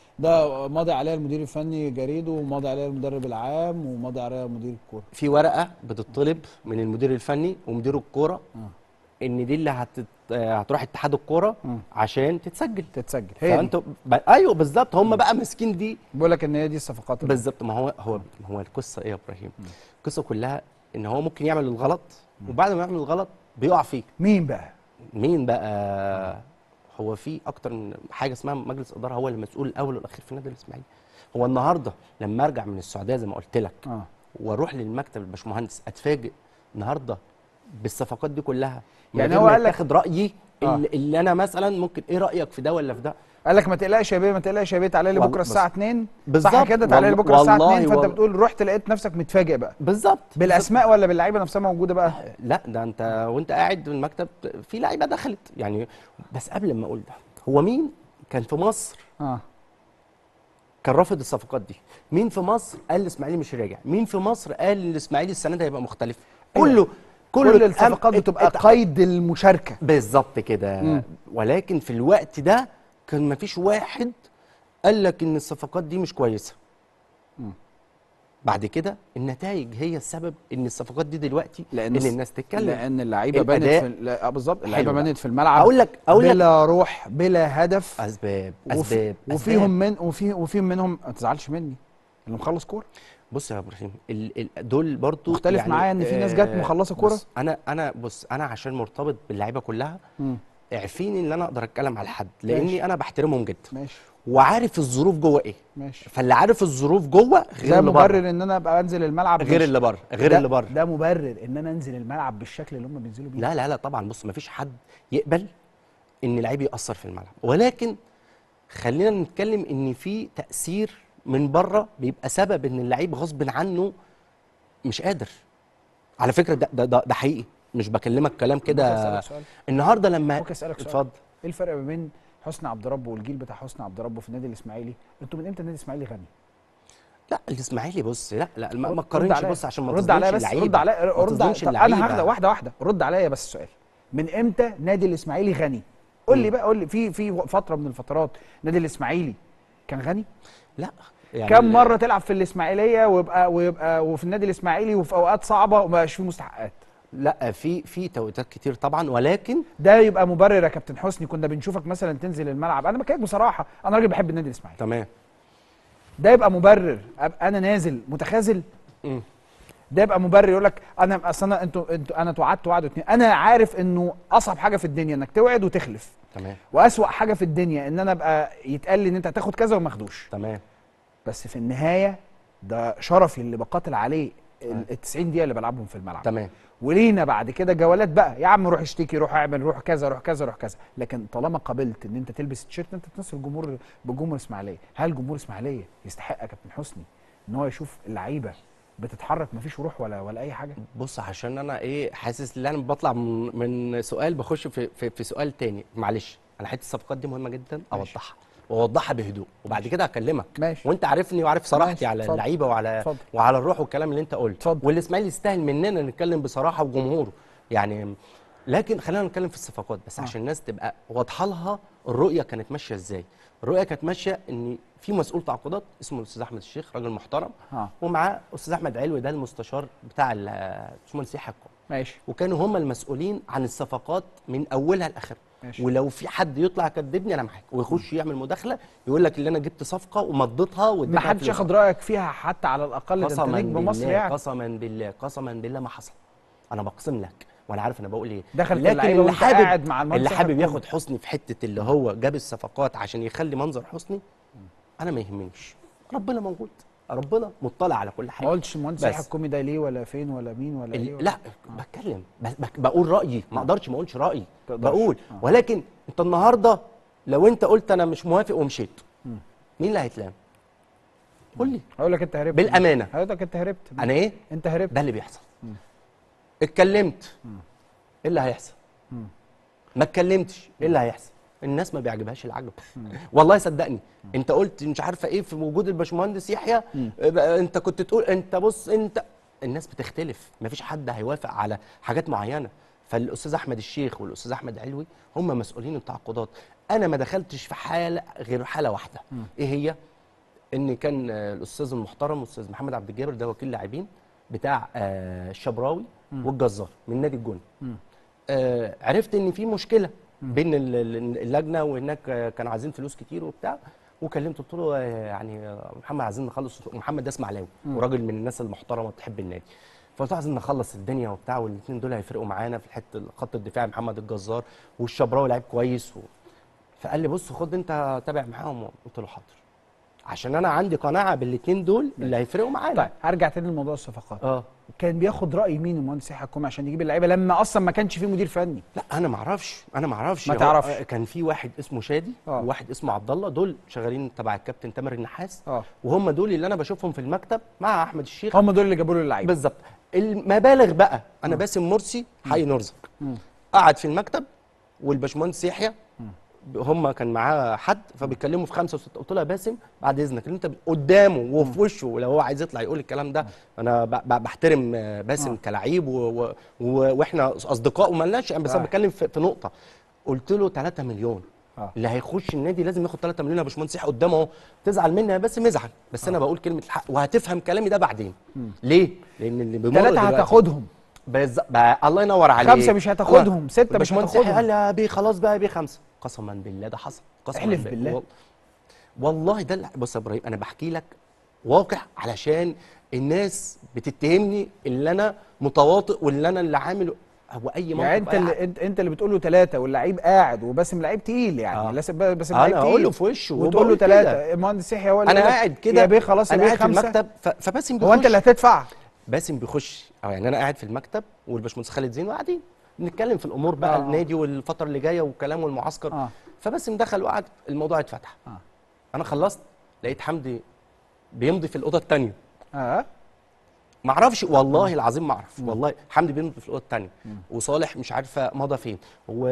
ده ماضي عليها المدير الفني جريدو وماضي عليها المدرب العام وماضي عليها مدير الكوره في ورقه بتطلب من المدير الفني ومدير الكوره آه. ان دي اللي هتت... آه، هتروح اتحاد الكوره مم. عشان تتسجل تتسجل هي دي. فانتوا ب... ايوه بالظبط هم بقى ماسكين دي بيقول لك ان هي دي الصفقات اللي- بالظبط ما هو هو ما هو القصه ايه يا ابراهيم القصه كلها ان هو ممكن يعمل الغلط وبعد ما يعمل الغلط بيقع فيه مين بقى مين بقى هو في اكتر من حاجه اسمها مجلس اداره هو المسؤول الاول والاخير في النادي الاسماعيلي هو النهارده لما ارجع من السعوديه زي ما قلت لك اه واروح للمكتب الباشمهندس اتفاجئ النهارده بالصفقات دي كلها من يعني غير هو ما قال لك- يتاخد رايي آه. اللي, اللي انا مثلا ممكن ايه رايك في ده ولا في ده قال لك ما تقلقش يا بيه ما تقلقش يا بيه تعالى لي والله بكره بس- الساعه 2 صح بالظبط. كده تعالى لي والله- بكره الساعه 2 والله فانت والله. بتقول رحت لقيت نفسك متفاجئ بقى بالظبط بالاسماء ولا باللعيبه نفسها موجوده بقى لا ده انت وانت قاعد في المكتب في لعيبه دخلت يعني بس قبل ما اقول ده هو مين كان في مصر اه كان رافض الصفقات دي مين في مصر قال الاسماعيلي مش راجع مين في مصر قال الاسماعيلي السنه دي هيبقى مختلف أيوة. كله كل, كله الصفقات ات- بتبقى ات- قيد المشاركه بالظبط كده مم. ولكن في الوقت ده كان مفيش واحد قال لك ان الصفقات دي مش كويسه مم. بعد كده النتائج هي السبب ان الصفقات دي دلوقتي لان ان الناس تتكلم لان اللعيبه بانت الأداء في لا آه بالظبط اللعيبه حلو بقى. بانت في الملعب اقول لك اقول لك بلا روح بلا هدف اسباب وفي اسباب وفيهم من وفي وفيهم منهم ما تزعلش مني اللي مخلص كوره بص يا ابراهيم ال ال دول برضو مختلف معايا إن في ناس جت مخلصة كورة؟ بص انا انا بص انا عشان مرتبط باللعيبه كلها عارفين ان انا اقدر اتكلم على حد ماشي. لاني انا بحترمهم جدا ماشي وعارف الظروف جوه ايه ماشي فاللي عارف الظروف جوه غير ده اللي بره مبرر ان انا ابقى انزل الملعب غير بالش- اللي بره غير ده- اللي بره ده مبرر ان انا انزل الملعب بالشكل اللي هم بينزلوا بيه لا لا لا طبعا بص مفيش حد يقبل ان لعيب ياثر في الملعب ولكن خلينا نتكلم ان في تاثير من بره بيبقى سبب ان اللعيب غصب عنه مش قادر على فكره ده ده ده, ده حقيقي مش بكلمك كلام ممكن كده أسألك سؤال؟ النهارده لما ممكن اسالك سؤال اتفضل ايه الفرق ما بين حسني عبد ربه والجيل بتاع حسني عبد ربه في النادي الاسماعيلي انتوا من امتى النادي الاسماعيلي غني لا الاسماعيلي بص لا لا ما, ما رد تقارنش عليا. بص عشان ما رد عليا تظلمش بس اللعيبة. رد عليا ما رد عليا تظلمش طب انا اللعيبة. هاخدها واحده واحده رد عليا بس السؤال من امتى نادي الاسماعيلي غني قول لي بقى قول لي في في فتره من الفترات النادي الاسماعيلي كان غني لا يعني كم مره تلعب في الاسماعيليه ويبقى ويبقى وفي النادي الاسماعيلي وفي اوقات صعبه وما بقاش فيه مستحقات لا في في توقيتات كتير طبعا ولكن ده يبقى مبرر يا كابتن حسني كنا بنشوفك مثلا تنزل الملعب انا بكلمك بصراحه انا راجل بحب النادي الاسماعيلي تمام ده يبقى مبرر ابقى انا نازل متخاذل مم. ده يبقى مبرر يقول لك انا اصل انا انتوا انتوا انا توعدت وعد اتنين انا عارف انه اصعب حاجه في الدنيا انك توعد وتخلف تمام واسوأ حاجه في الدنيا ان انا ابقى يتقال لي ان انت هتاخد كذا وما اخدوش تمام بس في النهايه ده شرفي اللي بقاتل عليه ال 90 دقيقه اللي بلعبهم في الملعب تمام ولينا بعد كده جولات بقى يا عم روح اشتكي روح اعمل روح كذا روح كذا روح كذا لكن طالما قبلت ان انت تلبس التيشيرت انت تمثل الجمهور بجمهور اسماعيليه هل جمهور اسماعيليه يستحق يا كابتن حسني ان هو يشوف اللعيبه بتتحرك مفيش روح ولا ولا اي حاجه بص عشان انا ايه حاسس ان انا بطلع من, من سؤال بخش في, في في سؤال تاني معلش انا حته الصفقات دي مهمه جدا اوضحها واوضحها بهدوء وبعد كده اكلمك ماشي. وانت عارفني وعارف صراحتي ماشي، على اتفضل. اللعيبه وعلى اتفضل. وعلى الروح والكلام اللي انت قلته اتفضل. والاسماعيلي يستاهل مننا نتكلم بصراحه وجمهوره يعني لكن خلينا نتكلم في الصفقات بس عشان الناس تبقى واضحه لها الرؤيه كانت ماشيه ازاي الرؤيه كانت ماشيه ان في مسؤول تعاقدات اسمه الاستاذ احمد الشيخ راجل محترم اه ومعاه استاذ احمد علوي ده المستشار بتاع ال- باشمهندس يحيى القوم ماشي وكانوا هم المسؤولين عن الصفقات من اولها لاخرها ماشي. ولو في حد يطلع يكذبني انا معاك ويخش يعمل مداخله يقول لك اللي انا جبت صفقه ومضيتها ما واديتها حدش فلوس. ياخد رايك فيها حتى على الاقل ده انت قسما نجم مصر بالله يعني قسما بالله قسما بالله ما حصل انا بقسم لك وانا عارف انا بقول ايه دخلت لكن اللعيبة اللي وانت حابب قاعد مع المهندس اللي يحيى حابب الكومي. ياخد حسني في حته اللي هو جاب الصفقات عشان يخلي منظر حسني انا ما يهمنيش ربنا موجود ربنا مطلع على كل حاجه ما قلتش المهندس بس. يحيى الكومي ده ليه ولا فين ولا مين ولا ال- ايه ولا لا بتكلم بس بك- بقول رايي ما اقدرش ما اقولش رايي تقدرش. بقول آه. ولكن انت النهارده لو انت قلت انا مش موافق ومشيت مين اللي هيتلام قول لي هقول لك انت هربت بالأمانة. هقول لك انت هربت انا ايه انت هربت ده اللي بيحصل اتكلمت ايه اللي هيحصل ما اتكلمتش ايه اللي هيحصل الناس ما بيعجبهاش العجب والله صدقني انت قلت مش عارفه ايه في وجود الباشمهندس يحيى اه، انت كنت تقول انت بص انت الناس بتختلف ما فيش حد هيوافق على حاجات معينه فالاستاذ احمد الشيخ والاستاذ احمد علوي هم مسؤولين التعاقدات انا ما دخلتش في حاله غير حاله واحده ايه هي ان كان آه، الاستاذ المحترم الاستاذ محمد عبد الجابر ده وكيل لاعبين بتاع آه، الشبراوي والجزار من نادي الجونه آه، عرفت ان في مشكله بين ال- ال- اللجنه وهناك آه، كانوا عايزين فلوس كتير وبتاع وكلمته قلت له آه، يعني آه، محمد عايزين نخلص محمد ده اسماعيلاوي وراجل من الناس المحترمه بتحب النادي فقلت له عايزين نخلص الدنيا وبتاع والاثنين دول هيفرقوا معانا في حته خط الدفاع محمد الجزار والشبراوي لعيب كويس و... فقال لي بص خد انت تابع معاهم قلت له حاضر عشان انا عندي قناعه بالاثنين دول اللي هيفرقوا معانا طيب هرجع تاني لموضوع الصفقات اه كان بياخد راي مين المهندس يحيى الكومي عشان يجيب اللعيبه لما اصلا ما كانش فيه مدير فني لا انا ما اعرفش انا ما اعرفش ما هو- تعرفش. آه، كان في واحد اسمه شادي آه. وواحد اسمه عبد الله دول شغالين تبع الكابتن تامر النحاس اه وهم دول اللي انا بشوفهم في المكتب مع احمد الشيخ هم دول اللي جابوا له اللعيبه بالظبط المبالغ بقى انا باسم مرسي حي نرزق قعد في المكتب والباشمهندس يحيى هم كان معاه حد فبيتكلموا في خمسه وسته قلت له يا باسم بعد اذنك اللي انت قدامه وفي وشه ولو هو عايز يطلع يقول الكلام ده انا ب- ب- بحترم آه، باسم كلاعب و- و- و- واحنا اصدقاء ومالناش يعني بس انا آه. بتكلم في في نقطه قلت له 3 مليون آه. اللي هيخش النادي لازم ياخد 3 مليون يا باشمهندس يحيى قدامه اهو تزعل مني يا باسم ازعل بس انا بقول كلمه الحق وهتفهم كلامي ده بعدين ليه؟ لان اللي بيمر ثلاثه دلوقتي- هتاخدهم بالظبط بقى الله ينور عليك خمسة مش هتاخدهم، ستة مش الباشمهندس يحيى هتاخدهم. قال لي يا بيه خلاص بقى يا بيه خمسه قسما بالله ده حصل قسما احلف بالله. وال- والله ده اللي بص يا ابراهيم انا بحكي لك واقع علشان الناس بتتهمني اللي انا متواطئ واللي انا اللي عامل هو اي موقف يعني انت أي اللي حاجة. انت, انت اللي بتقول له ثلاثه واللعيب قاعد وباسم لعيب تقيل يعني آه. لازم باسم أنا لعيب تقيل هقول له في وشه وتقول له وبقول كده. ثلاثه المهندس يحيى هو اللي انا يقول لك قاعد كده يا بيه خلاص يا انا بيه قاعد في خمسه المكتب ف- فباسم هو انت اللي بيخش. هتدفع باسم بيخش او يعني انا قاعد في المكتب والباشمهندس خالد زين وقاعدين بنتكلم في الامور بقى آه. آه. النادي والفتره اللي جايه والكلام والمعسكر آه. آه. فباسم دخل وقعد الموضوع اتفتح آه. آه. انا خلصت لقيت حمدي بيمضي في الاوضه الثانيه اه ما اعرفش والله العظيم ما اعرف والله حمدي بيمضي في الاوضه الثانيه وصالح مش عارفه مضى فين و...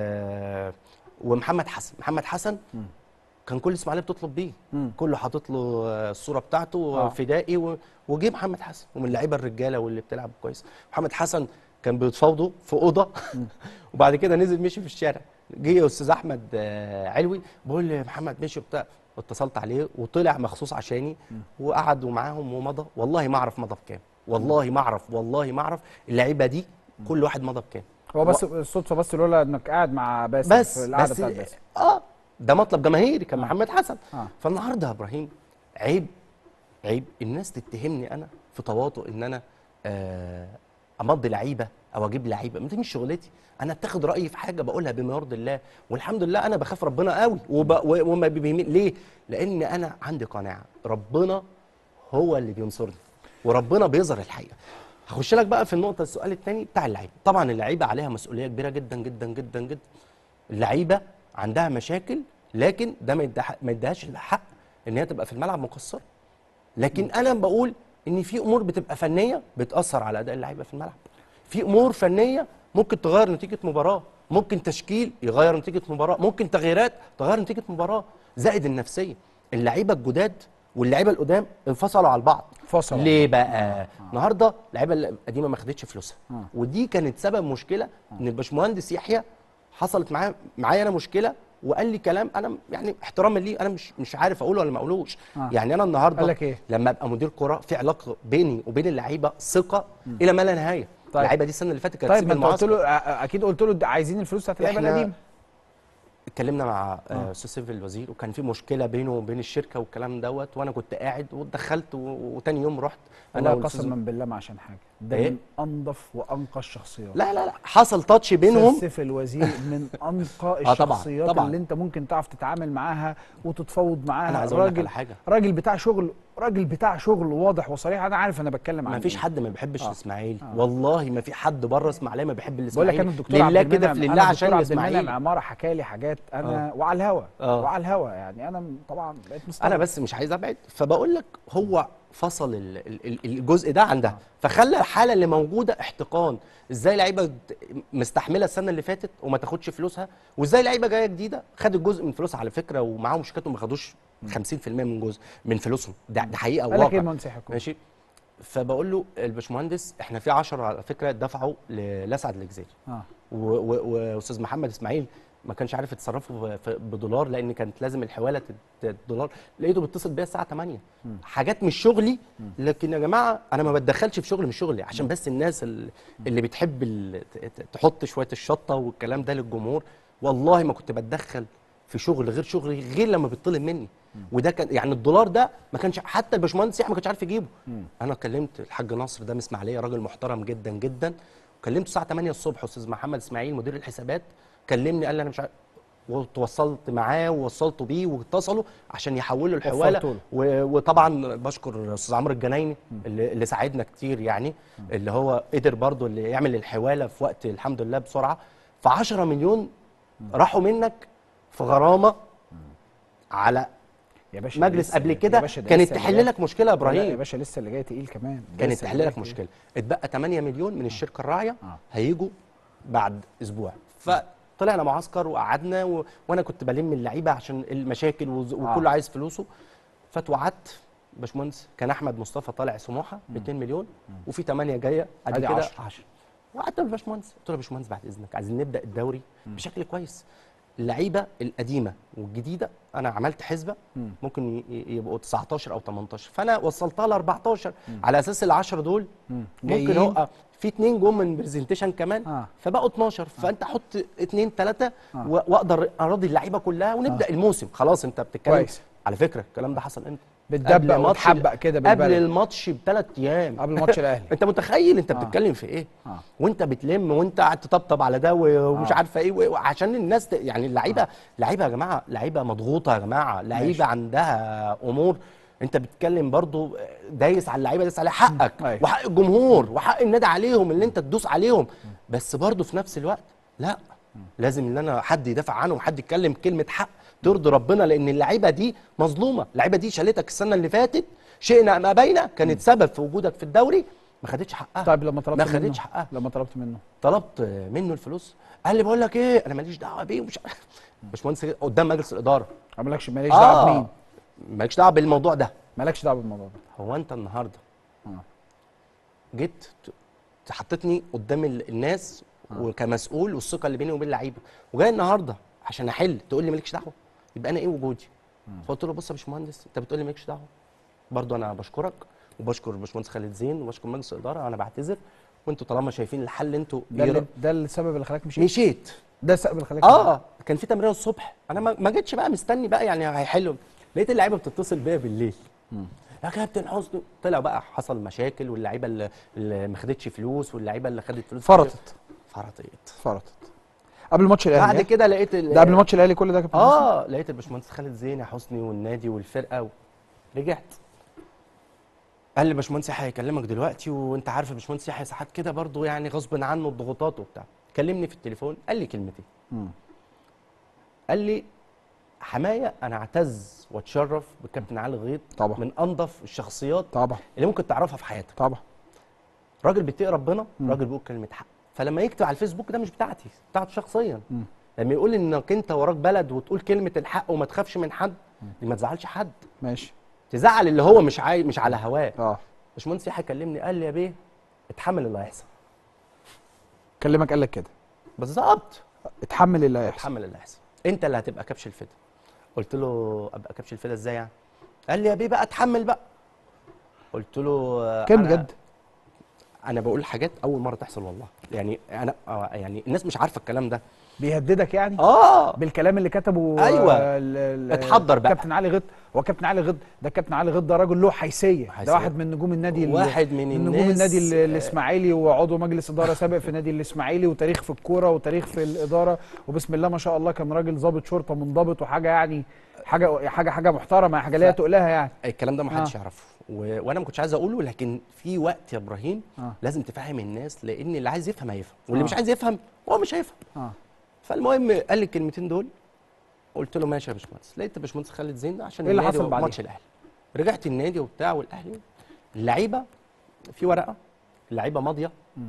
ومحمد حسن محمد حسن كان كل اسماعيليه بتطلب بيه مم. كله حاطط له الصوره بتاعته آه. فدائي و... وجه محمد حسن ومن اللعيبه الرجاله واللي بتلعب كويس محمد حسن كان بيتفاوضوا في اوضه وبعد كده نزل مشي في الشارع جه استاذ احمد آه، علوي بقول لي محمد مشي وبتاع اتصلت عليه وطلع مخصوص عشاني وقعدوا معاهم ومضى والله ما اعرف مضى بكام والله ما اعرف والله ما اعرف اللعيبه دي كل واحد مضى بكام هو بس الصدفه بس لولا انك قاعد مع باسم بس في القعده بس بتاعت باسم اه ده مطلب جماهيري كان محمد حسن آه. فالنهارده يا ابراهيم عيب عيب الناس تتهمني انا في تواطؤ ان انا آه امضي لعيبه او اجيب لعيبه ما دي مش شغلتي انا اتخذ رايي في حاجه بقولها بما يرضي الله والحمد لله انا بخاف ربنا قوي وب... و- وما بيهمني ليه لان انا عندي قناعه ربنا هو اللي بينصرني وربنا بيظهر الحقيقه هخش لك بقى في النقطه السؤال الثاني بتاع اللعيبه طبعا اللعيبه عليها مسؤوليه كبيره جدا جدا جدا جدا اللعيبه عندها مشاكل لكن ده ما يديها- ما يديهاش الحق ان هي تبقى في الملعب مقصره لكن انا بقول ان في امور بتبقى فنيه بتاثر على اداء اللعيبه في الملعب في امور فنيه ممكن تغير نتيجه مباراه ممكن تشكيل يغير نتيجه مباراه ممكن تغييرات تغير نتيجه مباراه زائد النفسيه اللعيبه الجداد واللعيبه القدام انفصلوا على بعض فصلوا. ليه بقى النهارده اللعيبه القديمه ما خدتش فلوسها ودي كانت سبب مشكله ان الباشمهندس يحيى حصلت معاه معايا انا مشكله وقال لي كلام انا يعني احتراما ليه انا مش مش عارف اقوله ولا ما اقولوش آه. يعني انا النهارده قال لك إيه؟ لما ابقى مدير كره في علاقه بيني وبين اللعيبه ثقه الى ما لا نهايه طيب. اللعيبه دي السنه اللي فاتت كانت طيب تسيب ما انت قلت المعسكر. له آه، اكيد قلت له عايزين الفلوس بتاعت اللعيبه إحنا- القديمه اتكلمنا مع آه، استاذ سيف الوزير وكان في مشكله بينه وبين الشركه والكلام دوت وانا كنت قاعد واتدخلت و- وتاني يوم رحت انا انا والأستاذ- قسما بالله ما عشان حاجه ده إيه؟ من انظف وانقى الشخصيات لا لا لا حصل تاتش بينهم سيف الوزير من انقى آه طبعاً، الشخصيات طبعاً. اللي انت ممكن تعرف تتعامل معاها وتتفاوض معاها أنا عايز أقول لك راجل على حاجة. راجل بتاع شغل راجل بتاع شغل واضح وصريح انا عارف انا بتكلم عن ما فيش إيه. حد ما بيحبش آه. الاسماعيلي والله ما في حد بره اسماعيليه ما بيحب بقول الاسماعيلي لك انا الدكتور عبد لله كده المنعم- في أنا لله الدكتور عشان عبد المنعم الاسماعيلي عماره حكى لي حاجات انا وعلى الهوا آه. وعلى الهوا يعني انا طبعا بقيت مستغرب انا بس مش عايز ابعد فبقول لك هو فصل ال- ال- ال- الجزء ده عن ده فخلى الحاله اللي موجوده احتقان ازاي لعيبه ت- مستحمله السنه اللي فاتت وما تاخدش فلوسها وازاي لعيبه جايه جديده خدت جزء من فلوسها على فكره ومعاهم شيكات وما خدوش 50% من جزء من فلوسهم ده, ده حقيقه قال لك ايه وواقع المهندس يحيى كوبي؟ ماشي فبقول له الباشمهندس احنا في 10 على فكره دفعوا ل- لاسعد الجزيري اه و- و- واستاذ محمد اسماعيل ما كانش عارف يتصرفوا في- بدولار لان كانت لازم الحواله تت- دولار لقيته بيتصل بيا الساعه 8 حاجات مش شغلي لكن يا جماعه انا ما بتدخلش في شغل مش شغلي عشان بس الناس ال- اللي بتحب ال- ت- ت- تحط شويه الشطه والكلام ده للجمهور والله ما كنت بتدخل في شغل غير شغلي غير لما بيطلب مني وده كان يعني الدولار ده ما كانش حتى الباشمهندس يحيى ما كانش عارف يجيبه انا كلمت الحاج ناصر ده من اسماعيليه راجل محترم جدا جدا كلمته الساعه 8 الصبح استاذ محمد اسماعيل مدير الحسابات كلمني قال لي انا مش عارف وتوصلت معاه ووصلته بيه واتصلوا عشان يحولوا الحواله وفرتوا له. و- وطبعا بشكر استاذ عمرو الجنايني اللي, اللي ساعدنا كتير يعني اللي هو قدر برضو اللي يعمل الحواله في وقت الحمد لله بسرعه ف 10 مليون راحوا منك في غرامه على يا باشا مجلس لسه- قبل يا كده باشا ده كانت لسه اللي تحل جاي. لك مشكله يا لا، لا يا ابراهيم باشا لسه اللي جاي تقيل كمان ده كانت لسه تحل اللي لك جاي مشكله اتبقى 8 مليون من الشركه الراعيه آه. هيجوا بعد اسبوع فطلعنا معسكر وقعدنا و... وانا كنت بلم اللعيبه عشان المشاكل وز... وكله عايز فلوسه فاتوعدت باشمهندس كان احمد مصطفى طالع سموحه ب 2 مليون وفي 8 جايه ادي أدي كده 10. 10 وقعدت بالباشمهندس قلت له يا باشمهندس بعد اذنك عايزين نبدا الدوري بشكل كويس اللعيبه القديمه والجديده انا عملت حسبه ممكن ي- ي- يبقوا 19 او 18 فانا وصلتها ل 14 على اساس ال 10 دول ممكن جايين. هو في اتنين جم من برزنتيشن كمان آه. فبقوا 12 فانت حط اتنين ثلاثه واقدر اراضي اللعيبه كلها ونبدا الموسم خلاص انت بتتكلم كويس. على فكره الكلام ده حصل امتى؟ بتدبق قبل ماتش- وتحبق كده قبل بالبلد. الماتش بثلاث ايام قبل ماتش الاهلي انت متخيل انت آه. بتتكلم في ايه آه. وانت بتلم وانت قاعد تطبطب على ده و- ومش آه. عارفه ايه و- عشان الناس ت... يعني اللعيبه لعيبه يا جماعه لعيبه مضغوطه يا جماعه ماشي. لعيبه عندها امور انت بتتكلم برضو دايس على اللعيبه دايس على حقك أيوة. وحق الجمهور وحق النادي عليهم اللي انت تدوس عليهم بس برضو في نفس الوقت لا لازم ان انا حد يدافع عنهم حد يتكلم كلمه حق ترضي ربنا لان اللعيبه دي مظلومه اللعيبه دي شالتك السنه اللي فاتت شئنا ام ابينا كانت سبب في وجودك في الدوري ما خدتش حقها طيب لما طلبت ما منه خدتش حقها لما طلبت منه طلبت منه الفلوس قال لي بقول لك ايه انا ماليش دعوه بيه ومش باشمهندس قدام مجلس الاداره ما مالكش ماليش دعوه بمين مالكش دعوه بالموضوع ده مالكش دعوه بالموضوع ده هو انت النهارده آه. جيت ت- حطيتني قدام ال- الناس وكمسؤول والثقه اللي بيني وبين اللعيبه وجاي النهارده عشان احل تقول لي مالكش دعوه يبقى انا ايه وجودي فقلت له بص يا باشمهندس انت بتقول لي مالكش دعوه برضه انا بشكرك وبشكر الباشمهندس خالد زين وبشكر مجلس الاداره انا بعتذر وانتوا طالما شايفين الحل انتوا ده اللي يرا- ده السبب اللي خلاك مشيت مشيت ده السبب اللي خلاك اه كان في تمرين الصبح انا ما ما جيتش بقى مستني بقى يعني هيحلوا لقيت اللعيبه بتتصل بيا بالليل يا كابتن حسني طلع بقى حصل مشاكل واللعيبه اللي, اللي ما خدتش فلوس واللعيبه اللي خدت فلوس فرطت فرطت فرطت قبل ماتش الاهلي بعد ها؟ كده لقيت ال- ده قبل ماتش الاهلي كل ده يا كابتن حسن؟ اه لقيت الباشمهندس خالد زين يا حسني والنادي والفرقه و... رجعت قال لي باشمهندس يحيى هيكلمك دلوقتي وانت عارف يا باشمهندس يحيى ساعات كده برضه يعني غصب عنه الضغوطات وبتاع كلمني في التليفون قال لي كلمتين مم. قال لي حمايه انا اعتز واتشرف بالكابتن علي غيط طبعا. من انظف الشخصيات طبعا اللي ممكن تعرفها في حياتك طبعا راجل بيتقي ربنا راجل بيقول كلمه حق فلما يكتب على الفيسبوك ده مش بتاعتي بتاعته شخصيا مم. لما يقول انك انت وراك بلد وتقول كلمه الحق وما تخافش من حد دي ما تزعلش حد ماشي تزعل اللي هو مش عاي... مش على هواه اه باشمهندس يحيى كلمني قال لي يا بيه اتحمل اللي هيحصل كلمك قال لك كده بالظبط اتحمل اللي هيحصل اتحمل اللي هيحصل انت اللي هتبقى كبش الفدا قلت له ابقى كبش الفدا ازاي يعني قال لي يا بيه بقى اتحمل بقى قلت له آه، كام أنا- بجد انا بقول حاجات اول مره تحصل والله يعني انا آه، يعني الناس مش عارفه الكلام ده بيهددك يعني اه بالكلام اللي كتبه أيوة. آه، ال- ال- اتحضر بقى. كابتن علي غط هو كابتن علي غط ده كابتن علي غط ده راجل له حيثيه حيثية. ده واحد من نجوم النادي ال- واحد من نجوم الناس، النادي ال- آه، الاسماعيلي وعضو مجلس اداره سابق في نادي الاسماعيلي وتاريخ في الكوره وتاريخ في الاداره وبسم الله ما شاء الله كان راجل ضابط شرطه منضبط وحاجه يعني حاجه حاجه حاجه محترمه حاجه ليها ف- تقولها يعني الكلام ده ما حدش آه. يعرفه و... وانا ما كنتش عايز اقوله لكن في وقت يا ابراهيم آه. لازم تفهم الناس لان اللي عايز يفهم هيفهم واللي آه. مش عايز يفهم هو مش هيفهم اه فالمهم قال لي الكلمتين دول قلت له ماشي يا باشمهندس لقيت الباشمهندس خالد زين ده عشان إيه اللي النادي حصل بعديها؟ وماتش الاهلي رجعت النادي وبتاع والاهلي اللعيبه في ورقه اللعيبه ماضيه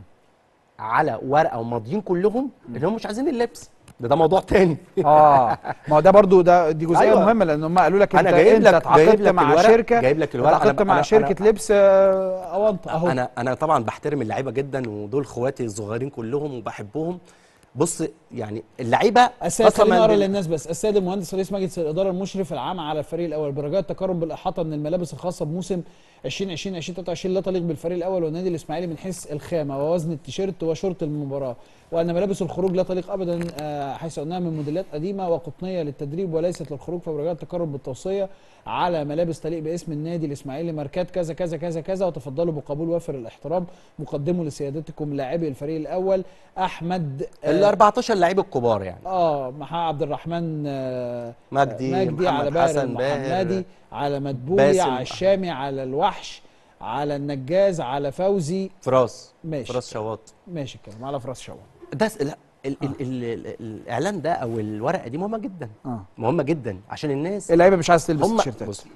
على ورقه وماضيين كلهم اللي هم مش عايزين اللبس ده ده موضوع تاني اه ما هو ده برضو ده دي جزئيه أيوة. مهمه لان هم قالوا لك انت أنا جايب انت لك- اتعاقدت جايب لك مع الورق- شركه جايب لك الورق. اتعاقدت أنا- مع أنا- شركه أنا- لبس آه، اونطه اهو انا انا طبعا بحترم اللعيبه جدا ودول اخواتي الصغيرين كلهم وبحبهم بص يعني اللعيبه السيد خليني قسماً اقرا بال- للناس بس السيد المهندس رئيس مجلس الاداره المشرف العام على الفريق الاول برجاء التقرب بالاحاطه من الملابس الخاصه بموسم 2020 2023 لا تليق بالفريق الاول والنادي الاسماعيلي من حيث الخامه ووزن التيشيرت وشورت المباراه وان ملابس الخروج لا تليق ابدا آه، حيث انها من موديلات قديمه وقطنيه للتدريب وليست للخروج فبرجاء التقرب بالتوصيه على ملابس تليق باسم النادي الاسماعيلي ماركات كذا كذا كذا كذا وتفضلوا بقبول وافر الاحترام مقدمه لسيادتكم لاعبي الفريق الاول احمد آه، ال 14 لعيب الكبار يعني اه محمد عبد الرحمن آه، مجدي، مجدي محمد على باهر حسن، باهر، المحمدي على مدبولي باسم. على الشامي على الوحش على النجاز على فوزي فراس ماشي. فراس شواط ماشي الكلام على فراس شوال ده س- لا ال ال ال ال الاعلان ده او الورقه دي مهمه جدا اه مهمه جدا عشان الناس اللعيبه مش عايز تلبس هم تيشيرتات بص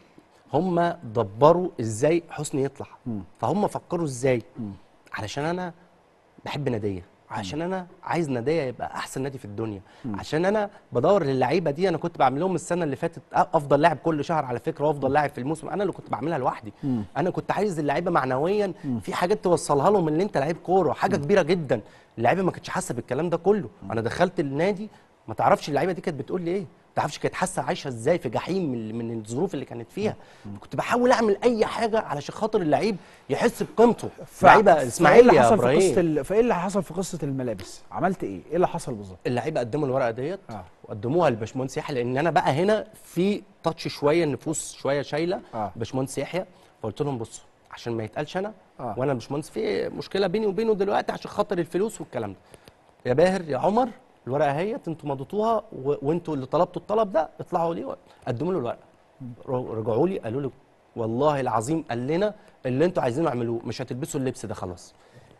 هم دبروا ازاي حسني يطلع مم. فهم فكروا ازاي مم. علشان انا بحب ناديه عشان انا عايز ناديه يبقى احسن نادي في الدنيا عشان انا بدور للعيبه دي انا كنت بعمل لهم السنه اللي فاتت أ- افضل لاعب كل شهر على فكره وافضل لاعب في الموسم انا اللي كنت بعملها لوحدي مم. انا كنت عايز اللعيبه معنويا في حاجات توصلها لهم ان انت لعيب كوره حاجه كبيره جدا اللعيبه ما كانتش حاسه بالكلام ده كله انا دخلت النادي ما تعرفش اللعيبه دي كانت بتقول لي ايه ما تعرفش كانت حاسه عايشه ازاي في جحيم من, من الظروف اللي كانت فيها كنت بحاول اعمل اي حاجه علشان خاطر اللعيب يحس بقيمته ف- لعيبه فايه اسماعيلي اللي يا حصل في قصه ابراهيم ال... فايه اللي حصل في قصه الملابس عملت ايه ايه اللي حصل بالظبط اللعيبه قدموا الورقه ديت آه. وقدموها لباشمهندس يحيى لان انا بقى هنا في تاتش شويه النفوس شويه شايله آه. باشمهندس يحيى فقلت لهم بصوا عشان ما يتقالش انا آه. وانا باشمهندس في مشكله بيني وبينه دلوقتي عشان خاطر الفلوس والكلام ده يا باهر يا عمر الورقه اهيت انتوا مضيتوها و... وانتوا اللي طلبتوا الطلب ده اطلعوا لي قدموا له الورقه ر- رجعوا لي قالوا لي والله العظيم قال لنا اللي انتوا عايزينه اعملوه مش هتلبسوا اللبس ده خلاص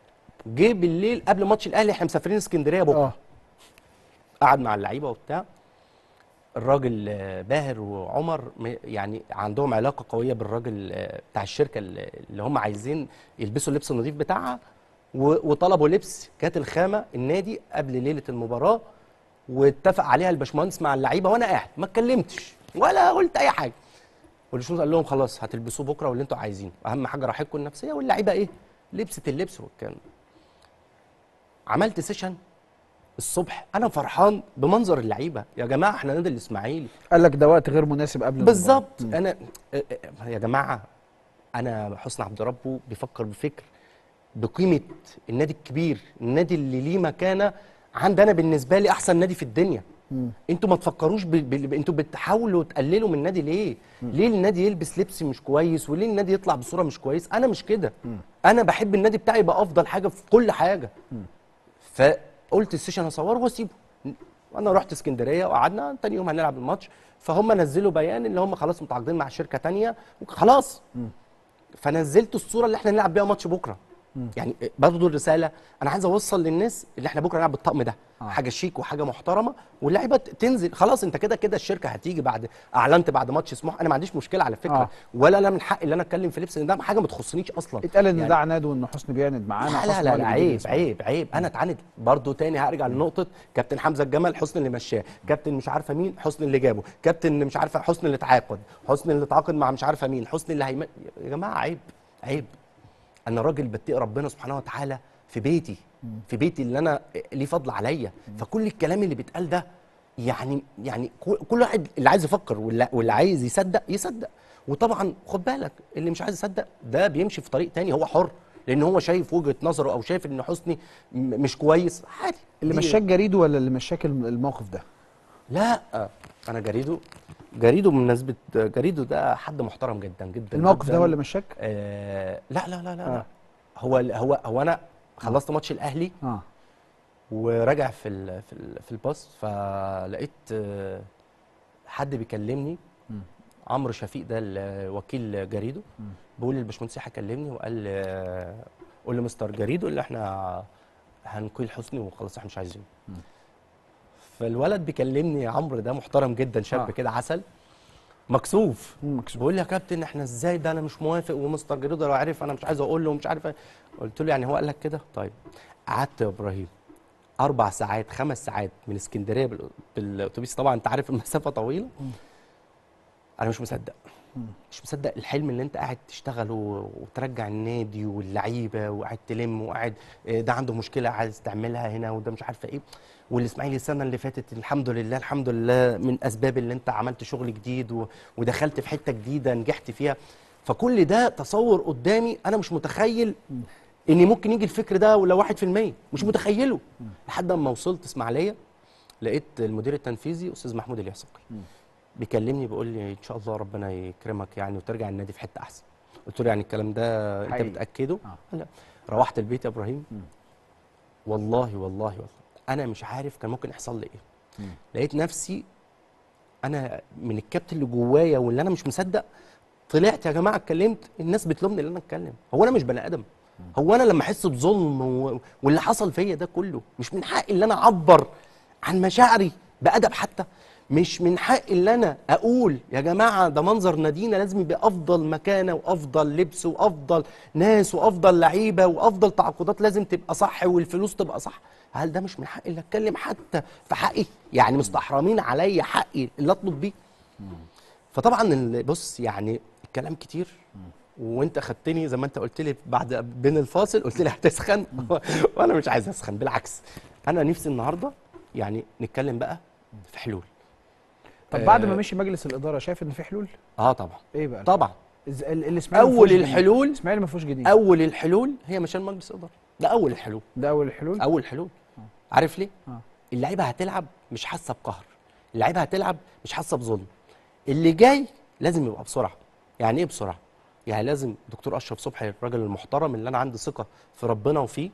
جه بالليل قبل ماتش الاهلي احنا مسافرين اسكندريه بكره اه قعد مع اللعيبه وبتاع الراجل آه، باهر وعمر م- يعني عندهم علاقه قويه بالراجل آه، بتاع الشركه اللي اللي هم عايزين يلبسوا اللبس النظيف بتاعها و- وطلبوا لبس كانت الخامه النادي قبل ليله المباراه واتفق عليها الباشمهندس مع اللعيبه وانا قاعد ما اتكلمتش ولا قلت اي حاجه والباشمهندس قال لهم خلاص هتلبسوه بكره واللي انتوا عايزينه اهم حاجه راحتكم النفسيه واللعيبه ايه لبست اللبس والكلام ده. عملت سيشن الصبح انا فرحان بمنظر اللعيبه يا جماعه احنا نادي الاسماعيلي قال لك ده وقت غير مناسب قبل المباراة. بالظبط انا آه، آه، يا جماعه انا حسن عبد ربه بيفكر بفكر بقيمه النادي الكبير النادي اللي ليه مكانه عند انا بالنسبه لي احسن نادي في الدنيا انتوا ما تفكروش ب... ب... انتوا بتحاولوا تقللوا من النادي ليه ليه النادي يلبس لبس مش كويس وليه النادي يطلع بصوره مش كويس انا مش كده انا بحب النادي بتاعي يبقى افضل حاجه في كل حاجه فقلت السيشن هصوره واسيبه انا رحت اسكندريه وقعدنا تاني يوم هنلعب الماتش فهم نزلوا بيان اللي هم خلاص متعاقدين مع شركه تانية وخلاص فنزلت الصوره اللي احنا نلعب بيها ماتش بكره يعني برضه الرساله انا عايز اوصل للناس اللي احنا بكره نلعب بالطقم ده آه. حاجه شيك وحاجه محترمه واللعيبه ت- تنزل خلاص انت كده كده الشركه هتيجي بعد اعلنت بعد ماتش سموح انا ما عنديش مشكله على فكره آه. آه. ولا انا من حقي ان انا اتكلم في لبس لان ده حاجه ما تخصنيش اصلا اتقال ان يعني ده عناد وان حسني بيعند معانا لا لا حسني لا, هو لا اللي بيجيب عيب الإسماعيلي. عيب عيب انا اتعاند برضه تاني هرجع لنقطه كابتن حمزه الجمل حسني اللي مشاه كابتن مش عارفه مين حسني اللي جابه كابتن مش عارفه حسني اللي اتعاقد حسني اللي اتعاقد مع مش عارفه مين حسني اللي هيم... يا جماعه عيب عيب انا راجل بتقي ربنا سبحانه وتعالى في بيتي في بيتي اللي انا ليه فضل عليا فكل الكلام اللي بيتقال ده يعني يعني كل- كل واحد اللي عايز يفكر واللي, واللي عايز يصدق يصدق وطبعا خد بالك اللي مش عايز يصدق ده بيمشي في طريق تاني هو حر لان هو شايف وجهه نظره او شايف ان حسني م- مش كويس عادي اللي دي- مشاك جريدو ولا اللي مشاك الم- الموقف ده لا انا جريدو جريدو بمناسبه جريدو ده حد محترم جدا جدا الموقف جداً. ده هو اللي مشاك آه لا لا لا لا, آه. لا. هو هو هو انا خلصت ماتش الاهلي اه وراجع في ال في ال في الباص فلقيت آه، حد بيكلمني عمرو شفيق ده ال- وكيل جريدو بيقول لي الباشمهندس يحيى كلمني وقال آه، قول لمستر جريدو اللي احنا هنقيل حسني وخلاص احنا مش عايزينه فالولد بيكلمني عمرو ده محترم جدا شاب آه. كده عسل مكسوف مم، مكسوف. بيقول لي يا كابتن احنا ازاي ده انا مش موافق ومستر جريدو لو عرف انا مش عايز اقول له ومش عارف ايه قلت له يعني هو قال لك كده طيب قعدت يا ابراهيم اربع ساعات خمس ساعات من اسكندريه بال- بالاتوبيس طبعا انت عارف المسافه طويله انا مش مصدق مش مصدق الحلم اللي انت قاعد تشتغله وترجع النادي واللعيبه وقاعد تلم وقاعد اه، ده عنده مشكله عايز تعملها هنا وده مش عارفه ايه والاسماعيلي السنه اللي فاتت الحمد لله الحمد لله من اسباب اللي انت عملت شغل جديد و- ودخلت في حته جديده نجحت فيها فكل ده تصور قدامي انا مش متخيل ان ممكن يجي الفكر ده ولو 1% مش متخيله لحد اما وصلت اسماعيليه لقيت المدير التنفيذي استاذ محمود اليعسقي بيكلمني بيقول لي ان شاء الله ربنا يكرمك يعني وترجع النادي في حته احسن قلت له يعني الكلام ده انت حقيقي. متاكده آه. لا روحت البيت يا ابراهيم والله والله والله انا مش عارف كان ممكن يحصل لي ايه لقيت نفسي انا من الكبت اللي جوايا واللي انا مش مصدق طلعت يا جماعه اتكلمت الناس بتلومني ان انا اتكلم هو انا مش بني ادم هو انا لما احس بظلم و... واللي حصل فيا ده كله مش من حقي ان انا اعبر عن مشاعري بادب حتى مش من حقي ان انا اقول يا جماعه ده منظر نادينا لازم يبقى افضل مكانه وافضل لبس وافضل ناس وافضل لعيبه وافضل تعاقدات لازم تبقى صح والفلوس تبقى صح هل ده مش من حقي اللي اتكلم حتى في حقي يعني مستحرمين عليا حقي اللي اطلب بيه فطبعا ال- بص يعني الكلام كتير وانت خدتني زي ما انت قلت لي بعد بين الفاصل قلت لي هتسخن وانا مش عايز اسخن بالعكس انا نفسي النهارده يعني نتكلم بقى في حلول طب بعد ما آه. مشي مجلس الاداره شايف ان في حلول اه طبعا ايه بقى طبعا إز- ال- الاسماعيلي ما أول فيهوش جديد. الحلول- الاسماعيلي ما فيهوش جديد اول الحلول هي مشان مجلس الاداره ده اول الحلول ده اول الحلول اول حلول عارف ليه آه. اللعيبه هتلعب مش حاسه بقهر اللعيبه هتلعب مش حاسه بظلم اللي جاي لازم يبقى بسرعه يعني ايه بسرعه يعني لازم دكتور اشرف صبحي الراجل المحترم اللي انا عندي ثقه في ربنا وفيه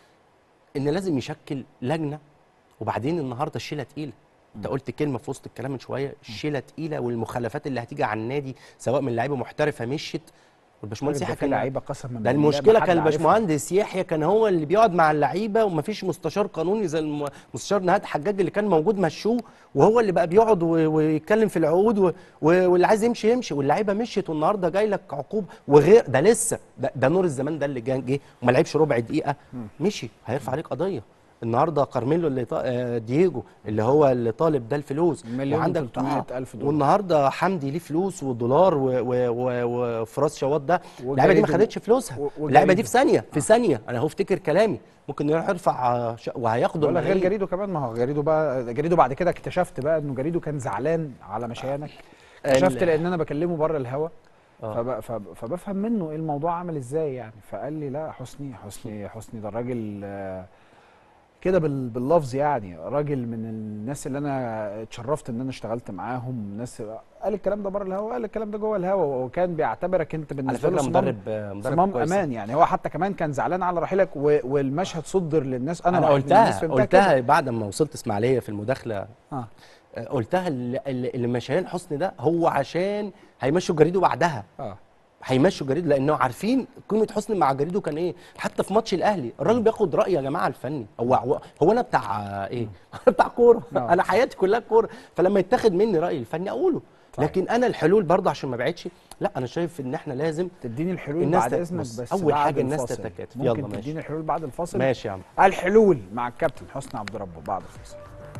ان لازم يشكل لجنه وبعدين النهارده الشيله تقيله انت قلت كلمه في وسط الكلام من شويه الشيله تقيله والمخالفات اللي هتيجي على النادي سواء من لعيبه محترفه مشيت والباشمهندس ده يحيى في كان لعيبه قسما ده بالله المشكله ما حد كان عارفها. الباشمهندس يحيى كان هو اللي بيقعد مع اللعيبه ومفيش مستشار قانوني زي الم- مستشار نهاد حجاج اللي كان موجود مشوه وهو اللي بقى بيقعد و- ويتكلم في العقود و- و- واللي عايز يمشي يمشي واللعيبه مشيت والنهارده جاي لك عقوبه وغير ده لسه ده, ده نور الزمان ده اللي جا- جه وما لعبش ربع دقيقه مشي هيرفع عليك قضيه النهارده كارميلو اللي طا... آه، دييجو اللي هو اللي طالب ده الفلوس مليون وعندك وتلتمية ألف دولار. والنهارده حمدي ليه فلوس ودولار و... و... و... وفراس شواط ده اللعبه دي ما وجريدو- خدتش فلوسها و- اللعبه دي وجريدو. في ثانيه في ثانيه انا هو افتكر كلامي ممكن يروح يرفع آه، ش... وهياخدوا ولا غير الملايين. جريدو كمان ما هو جريدو بقى جريدو بعد كده اكتشفت بقى انه جريدو كان زعلان على مشيانك اكتشفت ال- لان انا بكلمه بره الهوا آه. فب... فب... فبفهم منه ايه الموضوع عامل ازاي يعني فقال لي لا حسني حسني حسني ده الراجل آه، كده بال... باللفظ يعني راجل من الناس اللي انا اتشرفت ان انا اشتغلت معاهم ناس قال الكلام ده بره الهوا قال الكلام ده جوه الهوا وكان بيعتبرك انت على بالنسبه له فكره صمام مدرب آه، مدرب صمام كويس امان يعني هو حتى كمان كان زعلان على رحيلك و... والمشهد صدر للناس انا, انا واحد من الناس قلتها فهمتها قلتها كده. بعد ما وصلت اسماعيليه في المداخله اه آه، قلتها اللي, اللي مشيان حسني ده هو عشان هيمشوا جريدو بعدها اه هيمشوا جريدو لانه عارفين قيمه حسني مع جريدو كان ايه حتى في ماتش الاهلي الراجل بياخد راي يا جماعه الفني هو هو, هو انا بتاع آه، ايه بتاع كوره آه. انا حياتي كلها كوره فلما يتاخد مني رايي الفني اقوله صحيح. لكن انا الحلول برضه عشان ما بعدش لا انا شايف ان احنا لازم تديني الحلول الناس بعد تت- اذنك بص، بس أول بعد حاجة الناس الفاصل. تتكاتف. ممكن يلا ماشي. تديني الحلول بعد الفاصل ماشي يا عم الحلول مع الكابتن حسني عبد ربه بعد الفاصل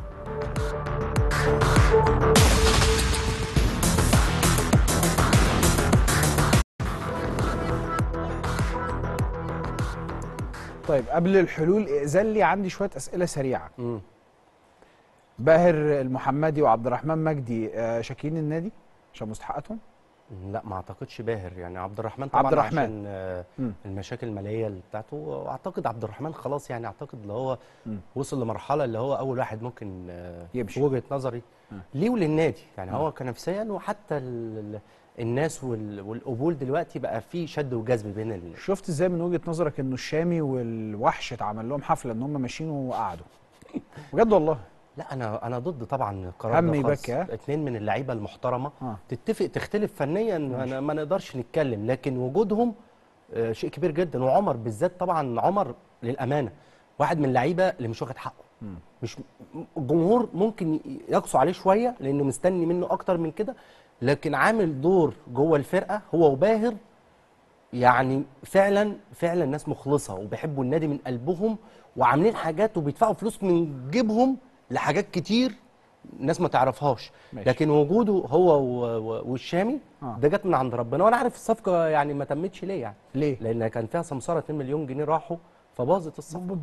طيب قبل الحلول ائذن لي عندي شويه اسئله سريعه مم. باهر المحمدي وعبد الرحمن مجدي آه، شاكين النادي عشان مستحقاتهم لا ما اعتقدش باهر يعني عبد الرحمن طبعا عبد الرحمن. عشان آه، مم. المشاكل الماليه اللي بتاعته واعتقد عبد الرحمن خلاص يعني اعتقد اللي هو مم. وصل لمرحله اللي هو اول واحد ممكن آه، يمشي. في وجهه نظري مم. ليه وللنادي يعني هو كنفسيا وحتى ال- ال- الناس وال- والقبول دلوقتي بقى في شد وجذب بين ال... شفت ازاي من وجهه نظرك انه الشامي والوحش اتعمل لهم حفله ان هم ماشيين وقعدوا بجد والله لا انا انا ضد طبعا القرار هم ده خالص يبكي، ها؟ اتنين من اللعيبه المحترمه آه. تتفق تختلف فنيا أنا ما نقدرش نتكلم لكن وجودهم آه، شيء كبير جدا وعمر بالذات طبعا عمر للامانه واحد من اللعيبه اللي مش واخد حقه مش الجمهور ممكن ي- يقسو عليه شويه لانه مستني منه اكتر من كده لكن عامل دور جوه الفرقه هو وباهر يعني فعلا فعلا ناس مخلصه وبيحبوا النادي من قلبهم وعاملين حاجات وبيدفعوا فلوس من جيبهم لحاجات كتير ناس ما تعرفهاش ماشي. لكن وجوده هو و- و- والشامي آه. ده جت من عند ربنا وانا عارف الصفقه يعني ما تمتش ليه يعني ليه؟ لان كان فيها سمساره 2 مليون جنيه راحوا فباظت الصفقه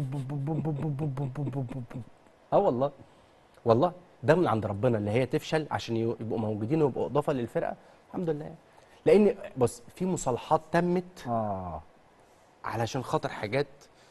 اه والله والله ده من عند ربنا اللي هي تفشل عشان ي- يبقوا موجودين ويبقوا اضافه للفرقه الحمد لله لان بص في مصالحات تمت اه علشان خاطر حاجات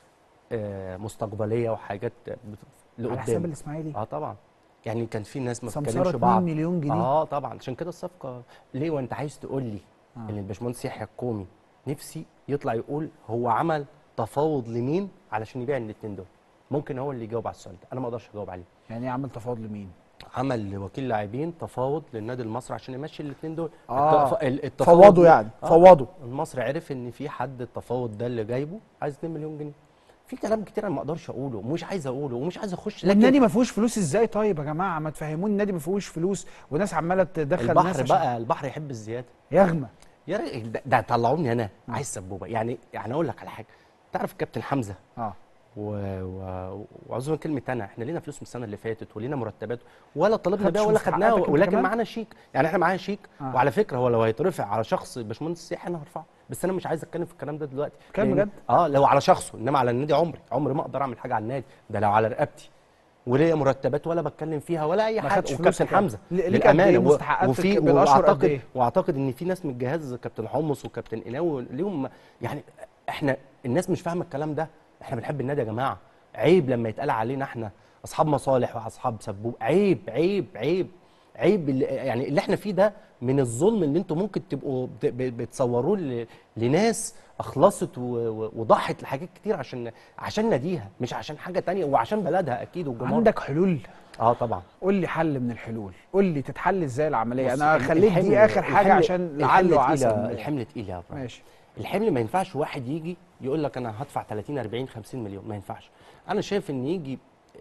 آه، مستقبليه وحاجات بت- على حساب لقدام الاسماعيلي اه طبعا يعني كان في ناس ما سمسارة بتتكلمش 2 بعض مليون جنيه اه طبعا عشان كده الصفقه ليه وانت عايز تقول لي آه. ان الباشمهندس يحيى الكومي نفسي يطلع يقول هو عمل تفاوض لمين علشان يبيع الاثنين دول ممكن هو اللي يجاوب على السؤال ده انا ما اقدرش اجاوب عليه يعني ايه عمل تفاوض لمين؟ عمل لوكيل لاعبين تفاوض للنادي المصري عشان يمشي الاثنين دول آه. التف- ال- التفاوض فوضوا ده- يعني آه. فوضوا المصري عرف ان في حد التفاوض ده اللي جايبه عايز 2 مليون جنيه في كلام كتير انا ما اقدرش اقوله ومش عايز اقوله ومش عايز اخش لكن والنادي ما فيهوش فلوس ازاي طيب يا جماعه ما تفهموني النادي ما فيهوش فلوس وناس عماله تدخل ناس البحر عشان بقى البحر يحب الزياده يغمى يا راجل ده, ده طلعوني انا عايز سبوبه يعني يعني اقول لك على حاجه تعرف الكابتن حمزه اه و... و... وعاوز كلمه انا احنا لينا فلوس من السنه اللي فاتت ولينا مرتبات ولا طالبنا خدتش بيها ولا مستحقاتك خدناها أنت ولكن كمان؟ معانا شيك يعني احنا معانا شيك آه. وعلى فكره هو لو هيترفع على شخص باشمهندس سياحي انا هرفعه بس انا مش عايز اتكلم في الكلام ده دلوقتي اتكلم لأن- بجد؟ اه لو على شخصه انما على النادي عمري عمري ما اقدر اعمل حاجه على النادي ده لو على رقبتي وليا مرتبات ولا بتكلم فيها ولا اي ما حاجه خدش وكابتن فلوسك يعني. حمزه ليه- ليك قد إيه و- مستحقاتك وفي بالأشهر قد واعتقد إيه؟ واعتقد ان في ناس من الجهاز كابتن حمص وكابتن قناوي ليهم يعني احنا الناس مش فاهمه الكلام ده احنا بنحب النادي يا جماعه عيب لما يتقال علينا احنا اصحاب مصالح واصحاب سبوب عيب عيب عيب عيب اللي يعني اللي احنا فيه ده من الظلم اللي انتم ممكن تبقوا بت- ب- بتصوروه ل- لناس اخلصت و- و- وضحت لحاجات كتير عشان عشان ناديها مش عشان حاجه تانية وعشان بلدها اكيد والجمهور عندك حلول اه طبعا قول لي حل من الحلول قول لي تتحل ازاي العمليه بص، انا ال- خليك الحمل- دي اخر حاجه الحمل- عشان لعل الحمل وعسى تقيل الحمل تقيل يا ابراهيم ماشي الحمل ما ينفعش واحد يجي يقول لك انا هدفع 30 40 50 مليون ما ينفعش انا شايف ان يجي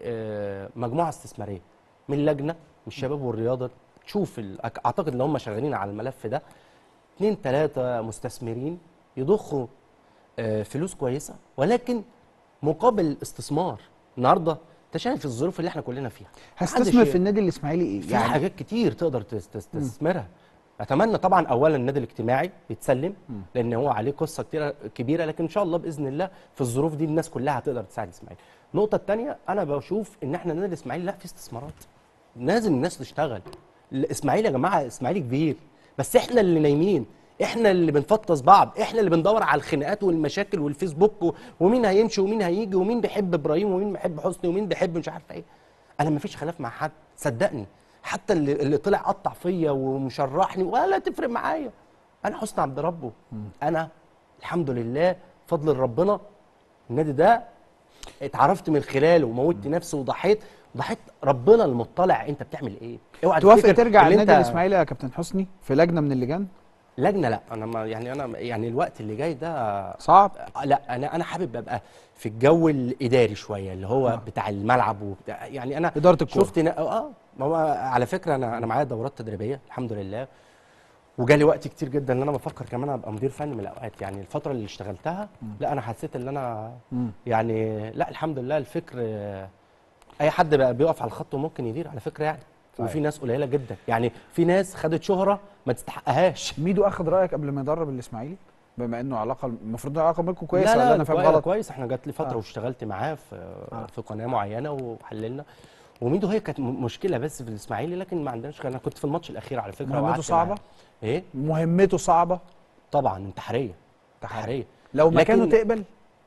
آه، مجموعه استثماريه من لجنه من الشباب والرياضه تشوف ال- أك- اعتقد ان هم شغالين على الملف ده اثنين ثلاثه مستثمرين يضخوا آه، فلوس كويسه ولكن مقابل استثمار النهارده انت شايف الظروف اللي احنا كلنا فيها هستثمر محدش- في النادي الاسماعيلي ايه في يعني حاجات كتير تقدر تس- تس- تستثمرها اتمنى طبعا اولا النادي الاجتماعي يتسلم لان هو عليه قصه كتيره كبيره لكن ان شاء الله باذن الله في الظروف دي الناس كلها هتقدر تساعد الاسماعيلي النقطه الثانيه انا بشوف ان احنا النادي الاسماعيلي لا في استثمارات لازم الناس تشتغل الاسماعيلي يا جماعه اسماعيلي كبير بس احنا اللي نايمين احنا اللي بنفطس بعض احنا اللي بندور على الخناقات والمشاكل والفيسبوك و- ومين هيمشي ومين هيجي ومين بيحب ابراهيم ومين بيحب حسني ومين بيحب مش عارف ايه انا ما فيش خلاف مع حد صدقني حتى اللي, اللي طلع قطع فيا ومشرحني ولا تفرق معايا انا حسني عبد ربه انا الحمد لله فضل ربنا النادي ده اتعرفت من خلاله وموتت نفسي وضحيت ضحيت ربنا المطلع انت بتعمل ايه اوعى توافق تفتكر ترجع إن النادي أنت- الاسماعيلي يا كابتن حسني في لجنه من اللجان لجنه لا انا ما يعني انا يعني الوقت اللي جاي ده صعب لا انا انا حابب ابقى في الجو الاداري شويه اللي هو آه. بتاع الملعب وبتاع يعني انا إدارة الكورة. شفت نا- اه ما هو على فكره انا انا معايا دورات تدريبيه الحمد لله وجالي وقت كتير جدا ان انا بفكر كمان ابقى مدير فني من الاوقات يعني الفتره اللي اشتغلتها لا انا حسيت ان انا يعني لا الحمد لله الفكر آه، اي حد بقى بيقف على الخط وممكن يدير على فكره يعني وفي ناس قليله جدا يعني في ناس خدت شهره ما تستحقهاش ميدو اخد رايك قبل ما يدرب الاسماعيلي بما انه علاقه المفروض العلاقه بينكم كويسه لا ولا لا انا فاهم كويس- غلط كويس احنا جات لي فتره آه. آه. واشتغلت معاه في آه. في قناه معينه وحللنا وميدو هي كانت م- مشكله بس في الاسماعيلي لكن ما عندناش انا كنت في الماتش الاخير على فكره مهمته وقعدت صعبة؟ معاه. ايه مهمته صعبه طبعا انتحاريه انتحاريه لو لكن- مكانه تقبل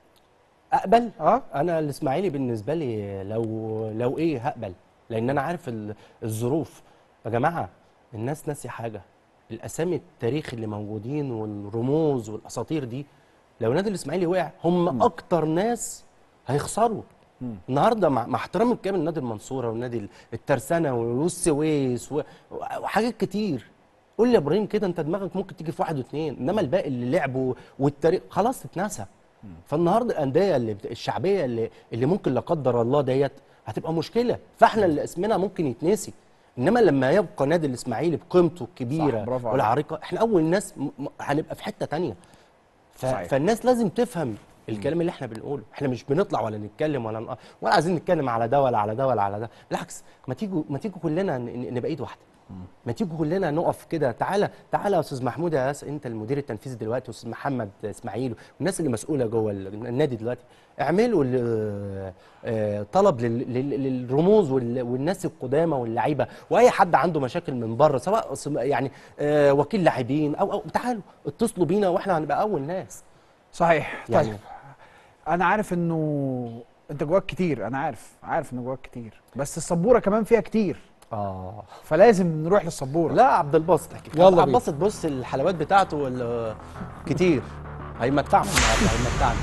اقبل اه انا الاسماعيلي بالنسبه لي لو لو ايه هقبل لان انا عارف ال- الظروف يا جماعه الناس ناسي حاجه الاسامي التاريخ اللي موجودين والرموز والاساطير دي لو نادي الاسماعيلي وقع هم اكتر ناس هيخسروا النهارده مع, مع احترامي الكامل لنادي المنصوره ونادي الترسانه والسويس و- وحاجات كتير قول لي يا ابراهيم كده انت دماغك ممكن تيجي في واحد واثنين انما الباقي اللي لعبوا والتاريخ خلاص اتنسى فالنهارده الانديه اللي بت... الشعبيه اللي اللي ممكن لا قدر الله ديت هتبقى مشكله فاحنا اللي اسمنا ممكن يتنسي انما لما يبقى نادي الاسماعيلي بقيمته صح، الكبيره برافو عليك. والعريقه احنا اول ناس م... م- هنبقى في حته تانية ف... صحيح. فالناس لازم تفهم الكلام اللي احنا بنقوله احنا مش بنطلع ولا نتكلم ولا نق... ولا عايزين نتكلم على ده ولا على ده ولا على ده بالعكس ما تيجوا ما تيجوا كلنا ن- ن- نبقى ايد واحده ما تيجوا كلنا نقف كده تعالى تعالى يا استاذ محمود يا ياس انت المدير التنفيذي دلوقتي واستاذ محمد اسماعيل والناس اللي مسؤوله جوه ال- النادي دلوقتي اعملوا ال- آه، طلب لل- لل- للرموز وال- والناس القدامى واللعيبه واي حد عنده مشاكل من بره سواء سم- يعني آه، وكيل لاعبين او او تعالوا اتصلوا بينا واحنا هنبقى اول ناس صحيح يعني- طيب انا عارف انه انت جواك كتير انا عارف عارف ان جواك كتير بس السبوره كمان فيها كتير اه فلازم نروح للسبوره لا عبد الباسط احكي يلا عبد بينا. الباسط بص الحلويات بتاعته وال- كتير هيمتعنا النهارده هيمتعنا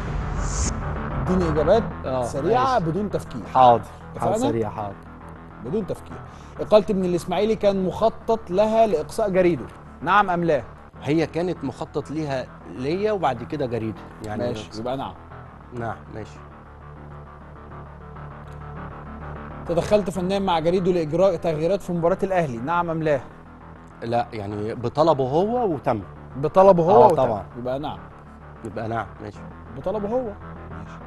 اديني اجابات آه، سريعه ماشي. بدون تفكير حاضر حاضر اتفقنا؟ سريع حاضر بدون تفكير اقاله ابن الاسماعيلي كان مخطط لها لاقصاء جريده نعم ام لا هي كانت مخطط ليها ليا وبعد كده جريده يعني ماشي يبقى نعم نعم ماشي تدخلت فنيا مع جريده لاجراء تغييرات في مباراه الاهلي نعم ام لا لا يعني بطلبه هو وتم بطلبه هو آه، وتم. طبعا يبقى نعم يبقى نعم ماشي بطلبه هو ماشي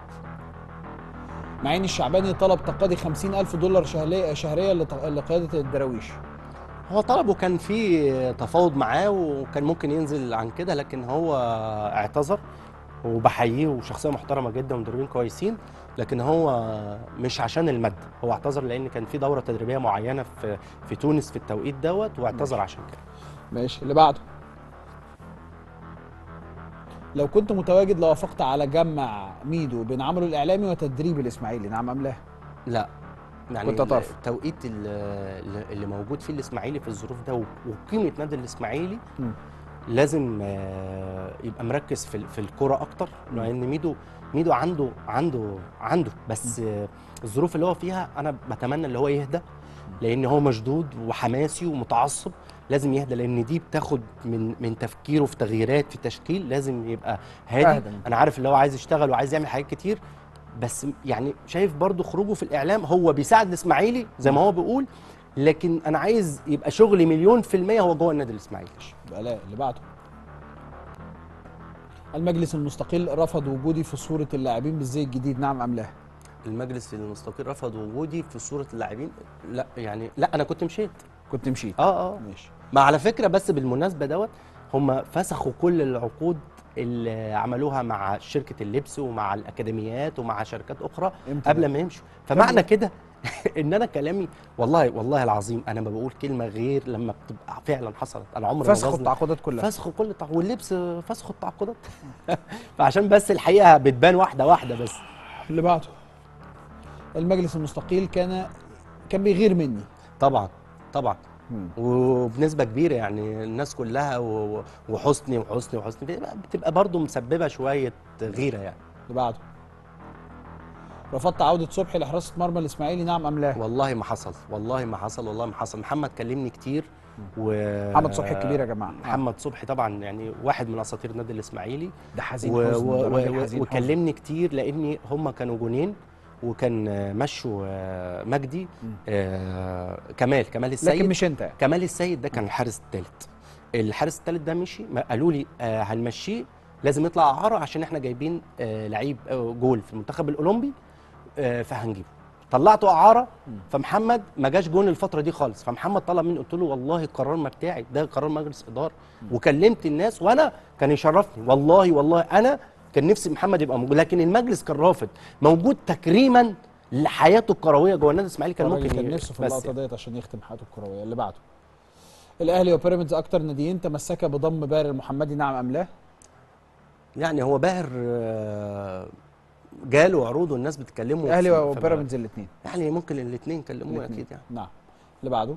معين الشعباني طلب تقاضي 50000 دولار شهرية شهرية لت- لقيادة الدراويش هو طلبه كان في تفاوض معاه وكان ممكن ينزل عن كده لكن هو اعتذر وبحييه وشخصيه محترمه جدا ومدربين كويسين لكن هو مش عشان الماده هو اعتذر لان كان في دوره تدريبيه معينه في في تونس في التوقيت دوت واعتذر عشان كده ماشي اللي بعده لو كنت متواجد لوافقت على جمع ميدو بين عمله الإعلامي تدريب الاسماعيلي نعم ام لا لا يعني كنت هترفض. التوقيت ال- اللي موجود فيه الاسماعيلي في الظروف ده وقيمه نادي الاسماعيلي مم. لازم آه، يبقى مركز في ال- في الكوره اكتر لان ميدو ميدو عنده عنده عنده بس آه، الظروف اللي هو فيها انا بتمنى اللي هو يهدى لان هو مشدود وحماسي ومتعصب لازم يهدى لان دي بتاخد من من تفكيره في تغييرات في التشكيل لازم يبقى هادي أهدى. انا عارف اللي هو عايز يشتغل وعايز يعمل حاجات كتير بس يعني شايف برضو خروجه في الاعلام هو بيساعد الاسماعيلي زي ما هو بيقول لكن انا عايز يبقى شغلي مليون في المية هو جوه النادي الاسماعيلي يبقى لا اللي بعده المجلس المستقل رفض وجودي في صورة اللاعبين بالزي الجديد نعم ام لا المجلس المستقيل رفض وجودي في صوره اللاعبين لا يعني لا انا كنت مشيت كنت مشيت اه اه ماشي ما على فكره بس بالمناسبه دوت هم فسخوا كل العقود اللي عملوها مع شركه اللبس ومع الاكاديميات ومع شركات اخرى امتى قبل ده؟ ما يمشوا فمعنى كده ان انا كلامي والله والله العظيم انا ما بقول كلمه غير لما بتبقى فعلا حصلت انا عمري ما فسخوا بظلم. التعاقدات كلها فسخوا كل التع... واللبس فسخوا التعاقدات فعشان بس الحقيقه بتبان واحده واحده بس اللي بعده المجلس المستقيل كان كان بيغير مني طبعا طبعا مم. وبنسبه كبيره يعني الناس كلها و- و- وحسني وحسني وحسني بتبقى- بتبقى برضه مسببه شويه غيره يعني اللي بعده رفضت عودة صبحي لحراسة مرمى الإسماعيلي نعم أم لا؟ والله ما حصل والله ما حصل والله ما حصل محمد كلمني كتير و محمد صبحي الكبير يا جماعه محمد صبحي طبعا يعني واحد من اساطير النادي الاسماعيلي ده حزين و- حزن و- ده راجل و- حزين حزن. وكلمني كتير لاني هم كانوا جونين وكان آه، مشوا آه، مجدي آه، كمال كمال السيد لكن مش انت كمال السيد ده كان الحارس الثالث الحارس الثالث ده مشي ما قالوا لي آه هنمشيه لازم يطلع اعاره عشان احنا جايبين آه لعيب آه جول في المنتخب الاولمبي آه فهنجيبه طلعته اعاره فمحمد ما جاش جون الفتره دي خالص فمحمد طلب مني قلت له والله القرار ما بتاعي ده قرار مجلس اداره وكلمت الناس وانا كان يشرفني والله والله انا كان نفسي محمد يبقى موجود لكن المجلس كان رافض موجود تكريما لحياته الكرويه جوه النادي الاسماعيلي كان الراجل ممكن كان ي- نفسه في بس اللقطة يعني. ديت عشان يختم حياته الكروية اللي بعده الأهلي وبيراميدز أكتر ناديين تمسكا بضم باهر المحمدي نعم أم لا؟ يعني هو باهر آه، جاله عروض والناس بتكلمه الاهلي في- في- وبيراميدز الاثنين يعني ممكن الاثنين كلموه الاتنين. اكيد يعني نعم اللي بعده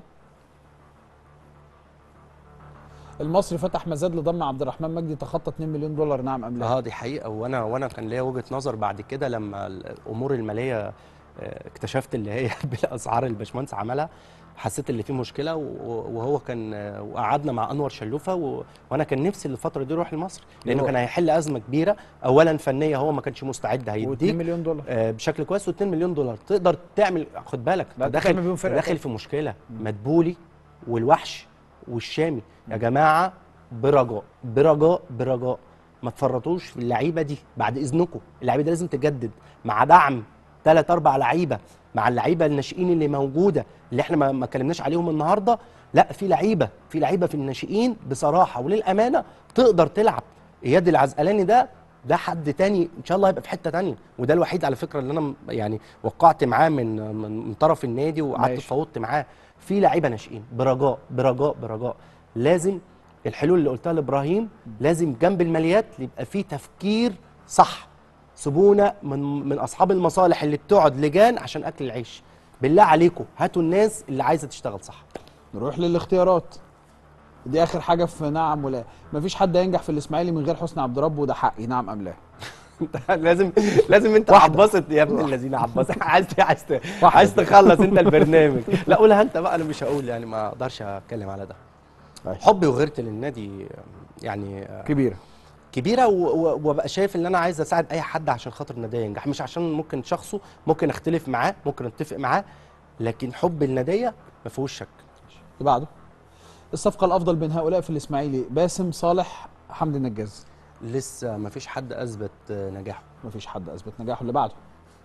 المصري فتح مزاد لضم عبد الرحمن مجدي تخطى 2 مليون دولار نعم ام لا؟ اه دي حقيقه وانا وانا كان ليا وجهه نظر بعد كده لما الامور الماليه آه، اكتشفت اللي هي بالاسعار اللي الباشمهندس عملها حسيت اللي فيه مشكله و- وهو كان آه، وقعدنا مع انور شلوفه و... وانا كان نفسي الفتره دي يروح لمصر لانه يروح. كان هيحل ازمه كبيره اولا فنيه هو ما كانش مستعد و2 هيديك مليون دولار آه، بشكل كويس و2 مليون دولار تقدر تعمل خد بالك لا، أنت أنت تعمل داخل بيهم فرقة داخل تاني. في مشكله مدبولي والوحش والشامي يا جماعه برجاء برجاء برجاء ما تفرطوش في اللعيبه دي بعد اذنكم اللعيبه دي لازم تجدد مع دعم ثلاث اربع لعيبه مع اللعيبه الناشئين اللي موجوده اللي احنا ما ما اتكلمناش عليهم النهارده لا في لعيبه في لعيبه في الناشئين بصراحه وللامانه تقدر تلعب اياد العزقلاني ده ده حد تاني ان شاء الله هيبقى في حته تانية وده الوحيد على فكره اللي انا م- يعني وقعت معاه من من, من طرف النادي وقعدت ماشي. فوضت معاه في لعيبه ناشئين برجاء برجاء برجاء لازم الحلول اللي قلتها لابراهيم لازم جنب الماليات يبقى في تفكير صح سيبونا من من اصحاب المصالح اللي بتقعد لجان عشان اكل العيش بالله عليكم هاتوا الناس اللي عايزه تشتغل صح نروح للاختيارات دي اخر حاجه في نعم ولا مفيش حد ينجح في الاسماعيلي من غير حسني عبد رب وده حقي نعم ام لا لازم لازم انت واحدة. عباسط يا ابن الذين عباسط عايز عايز عايز تخلص انت البرنامج لا قولها انت بقى انا مش هقول يعني ما اقدرش اتكلم على ده ماشي. حبي وغيرتي للنادي يعني كبيره كبيره و- و- وابقى شايف ان انا عايز اساعد اي حد عشان خاطر النادي ينجح مش عشان ممكن شخصه ممكن اختلف معاه ممكن اتفق معاه لكن حب الناديه ما فيهوش شك اللي بعده الصفقه الافضل بين هؤلاء في الاسماعيلي باسم صالح حمدي النجاز لسه ما فيش حد اثبت نجاحه مفيش حد اثبت نجاحه اللي بعده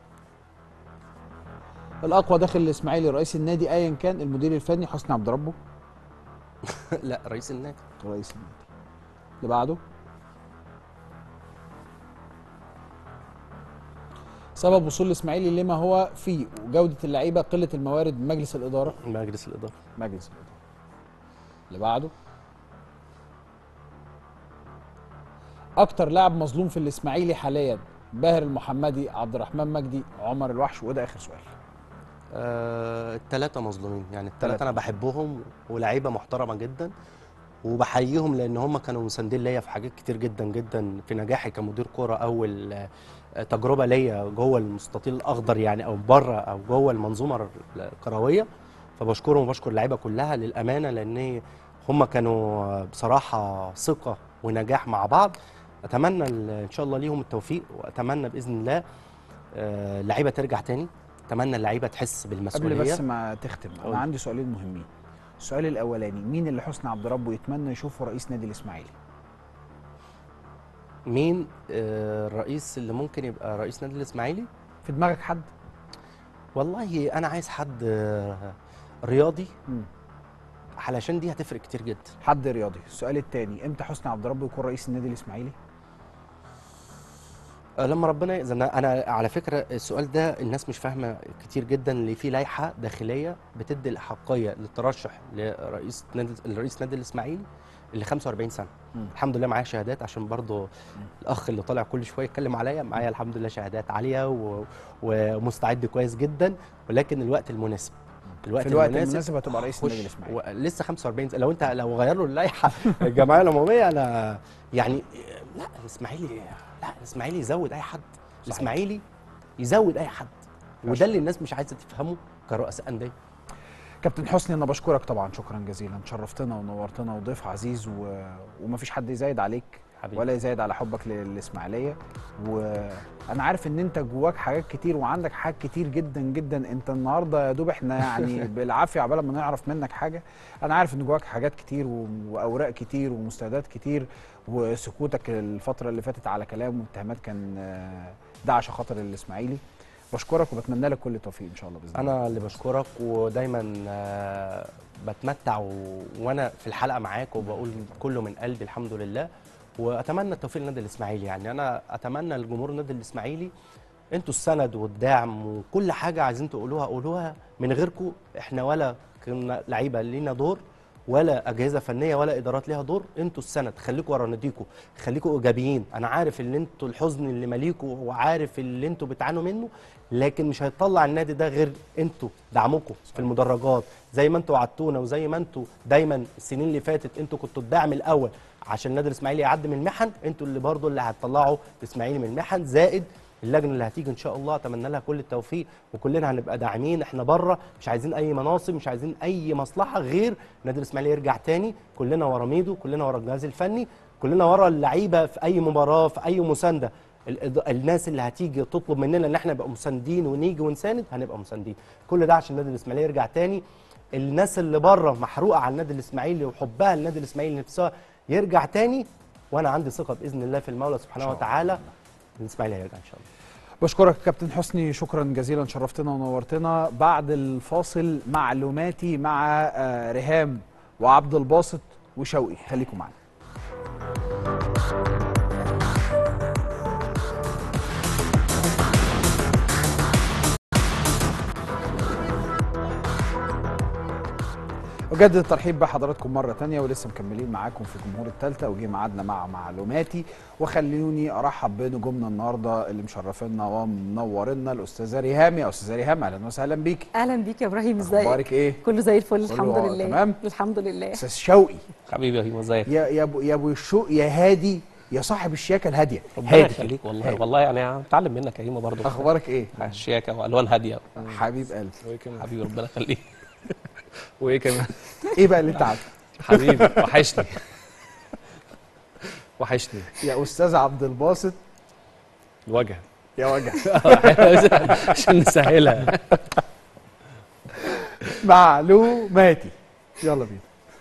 الاقوى داخل الاسماعيلي رئيس النادي ايا كان المدير الفني حسني عبد ربه لا رئيس النادي رئيس النادي اللي بعده سبب وصول الاسماعيلي لما هو فيه وجوده اللعيبه قله الموارد مجلس الاداره مجلس الاداره مجلس الاداره اللي بعده اكتر لاعب مظلوم في الاسماعيلي حاليا باهر المحمدي عبد الرحمن مجدي عمر الوحش وده اخر سؤال آه الثلاثه مظلومين يعني تلاتة. الثلاثه انا بحبهم ولاعيبه محترمه جدا وبحييهم لان هم كانوا مساندين ليا في حاجات كتير جدا جدا في نجاحي كمدير كوره اول آه، تجربه ليا جوه المستطيل الاخضر يعني او بره او جوه المنظومه الكرويه فبشكرهم وبشكر اللعيبه كلها للامانه لان هم كانوا بصراحه ثقه ونجاح مع بعض اتمنى ال- ان شاء الله ليهم التوفيق واتمنى باذن الله آه، اللعيبه ترجع تاني اتمنى اللعيبه تحس بالمسؤوليه قبل بس ما تختم قول. انا عندي سؤالين مهمين السؤال الاولاني مين اللي حسني عبد ربه يتمنى يشوفه رئيس نادي الاسماعيلي مين آه، الرئيس اللي ممكن يبقى رئيس نادي الاسماعيلي في دماغك حد والله انا عايز حد آه، رياضي مم. علشان دي هتفرق كتير جدا حد رياضي السؤال الثاني امتى حسني عبد ربه يكون رئيس النادي الاسماعيلي آه، لما ربنا يأذن انا على فكره السؤال ده الناس مش فاهمه كتير جدا اللي فيه لائحه داخليه بتدي الاحقيه للترشح لرئيس نادي لرئيس نادي الاسماعيلي اللي 45 سنه مم. الحمد لله معايا شهادات عشان برضو الاخ اللي طالع كل شويه يتكلم عليا معايا الحمد لله شهادات عاليه و... ومستعد كويس جدا ولكن الوقت المناسب الوقت في الوقت المناسب هتبقى رئيس النادي خش الاسماعيلي و- لسه 45 سنة. لو انت لو غير له اللائحه الجمعيه العموميه انا يعني لا الاسماعيلي لا الاسماعيلي يزود اي حد الاسماعيلي يزود اي حد وده اللي الناس مش عايزه تفهمه كرؤساء انديه كابتن حسني انا بشكرك طبعا شكرا جزيلا شرفتنا ونورتنا وضيف عزيز و... ومفيش حد يزايد عليك حبيبي. ولا يزايد على حبك للاسماعيليه وانا عارف ان انت جواك حاجات كتير وعندك حاجات كتير جدا جدا انت النهارده يا دوب احنا يعني بالعافيه عبال ما نعرف منك حاجه انا عارف ان جواك حاجات كتير و... واوراق كتير ومستندات كتير وسكوتك الفتره اللي فاتت على كلام واتهامات كان آه، ده عشان خاطر الاسماعيلي بشكرك وبتمنى لك كل التوفيق ان شاء الله باذن الله انا اللي بشكرك ودايما آه، بتمتع و... وانا في الحلقه معاك وبقول كله من قلبي الحمد لله واتمنى التوفيق للنادي الاسماعيلي يعني انا اتمنى لجمهور النادي الاسماعيلي انتوا السند والدعم وكل حاجه عايزين تقولوها قولوها من غيركم احنا ولا كنا لعيبه لينا دور ولا اجهزه فنيه ولا ادارات ليها دور انتوا السند خليكم ورا ناديكم خليكم ايجابيين انا عارف ان انتوا الحزن اللي ماليكوا وعارف اللي انتوا بتعانوا منه لكن مش هيطلع النادي ده غير انتوا دعمكم في المدرجات زي ما انتوا وعدتونا وزي ما انتوا دايما السنين اللي فاتت انتوا كنتوا الدعم الاول عشان النادي الاسماعيلي يعدي من المحن انتوا اللي برضو اللي هتطلعوا الاسماعيلي من المحن زائد اللجنه اللي هتيجي ان شاء الله اتمنى لها كل التوفيق وكلنا هنبقى داعمين احنا بره مش عايزين اي مناصب مش عايزين اي مصلحه غير النادي الاسماعيلي يرجع تاني كلنا ورا ميدو كلنا ورا الجهاز الفني كلنا ورا اللعيبه في اي مباراه في اي مسانده الإض- الناس اللي هتيجي تطلب مننا ان احنا نبقى مساندين ونيجي ونساند هنبقى مساندين كل ده عشان النادي الاسماعيلي يرجع تاني الناس اللي بره محروقه على النادي الاسماعيلي وحبها للنادي الاسماعيلي نفسها يرجع تاني وانا عندي ثقه باذن الله في المولى سبحانه وتعالى الاسماعيلي هيرجع ان شاء الله بشكرك كابتن حسني شكرا جزيلا شرفتنا ونورتنا بعد الفاصل معلوماتي مع آه، ريهام وعبد الباسط وشوقي خليكم معنا أجدد الترحيب بحضراتكم مرة تانية ولسه مكملين معاكم في جمهور التالتة وجي ميعادنا مع معلوماتي وخلوني أرحب بنجومنا النهاردة اللي مشرفينا ومنورنا الأستاذة ريهام يا أستاذة ريهام أهلا وسهلا بيكي اهلا بيك يا ابراهيم ازيك أخبارك إيه؟ كله زي الفل كله الحمد لله تمام؟ الحمد لله أستاذ شوقي حبيبي يا هيما ازيك يا يا أبو يا أبو الشوق يا هادي يا صاحب الشياكة الهادية ربنا هادي يخليك والله هادي. والله يعني هتعلم منك يا هيما برضه أخبارك إيه؟ الشياكه والوان هاديه حبيب قلبي وايه كمان حبيبي ربنا يخليك وايه كمان إيه بقى اللي أنت عارفه؟ حبيبي وحشني وحشني يا أستاذ عبد الباسط الوجه يا وجع عشان نسهلها معلوماتي يلا بينا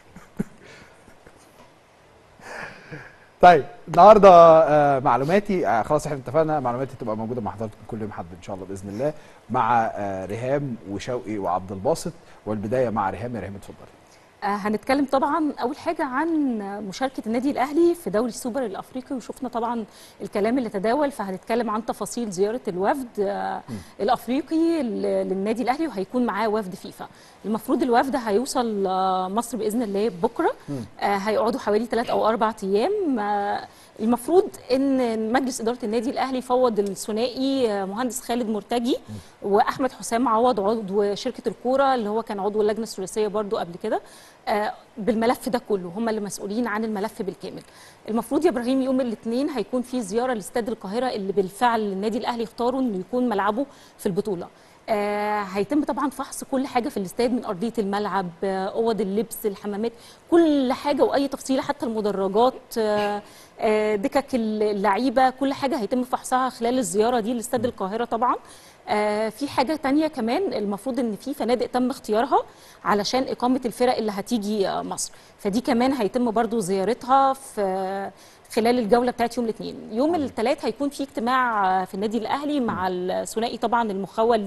طيب النهارده آه، معلوماتي آه، خلاص احنا اتفقنا معلوماتي تبقى موجوده مع حضراتكم كل يوم حد ان شاء الله باذن الله مع آه، ريهام وشوقي وعبد الباسط والبدايه مع ريهام يا ريهام اتفضلي آه هنتكلم طبعا اول حاجه عن مشاركه النادي الاهلي في دوري السوبر الافريقي وشفنا طبعا الكلام اللي تداول فهنتكلم عن تفاصيل زياره الوفد آه الافريقي ل- للنادي الاهلي وهيكون معاه وفد فيفا المفروض الوفد هيوصل آه مصر باذن الله بكره آه هيقعدوا حوالي ثلاث او اربع ايام آه المفروض ان مجلس اداره النادي الاهلي فوض الثنائي آه، مهندس خالد مرتجي واحمد حسام عوض عضو شركه الكوره اللي هو كان عضو اللجنه الثلاثيه برضو قبل كده آه، بالملف ده كله هم اللي مسؤولين عن الملف بالكامل المفروض يا ابراهيم يوم الاثنين هيكون في زياره لاستاد القاهره اللي بالفعل النادي الاهلي اختاروا انه يكون ملعبه في البطوله آه هيتم طبعا فحص كل حاجه في الاستاد من ارضيه الملعب آه، اوض اللبس الحمامات كل حاجه واي تفصيله حتى المدرجات آه آه، دكك اللعيبه كل حاجه هيتم فحصها خلال الزياره دي لاستاد القاهره طبعا آه، في حاجه تانية كمان المفروض ان في فنادق تم اختيارها علشان اقامه الفرق اللي هتيجي آه، مصر فدي كمان هيتم برضو زيارتها في خلال الجوله بتاعت يوم الاثنين يوم الثلاث هيكون في اجتماع آه، في النادي الاهلي مع الثنائي طبعا المخول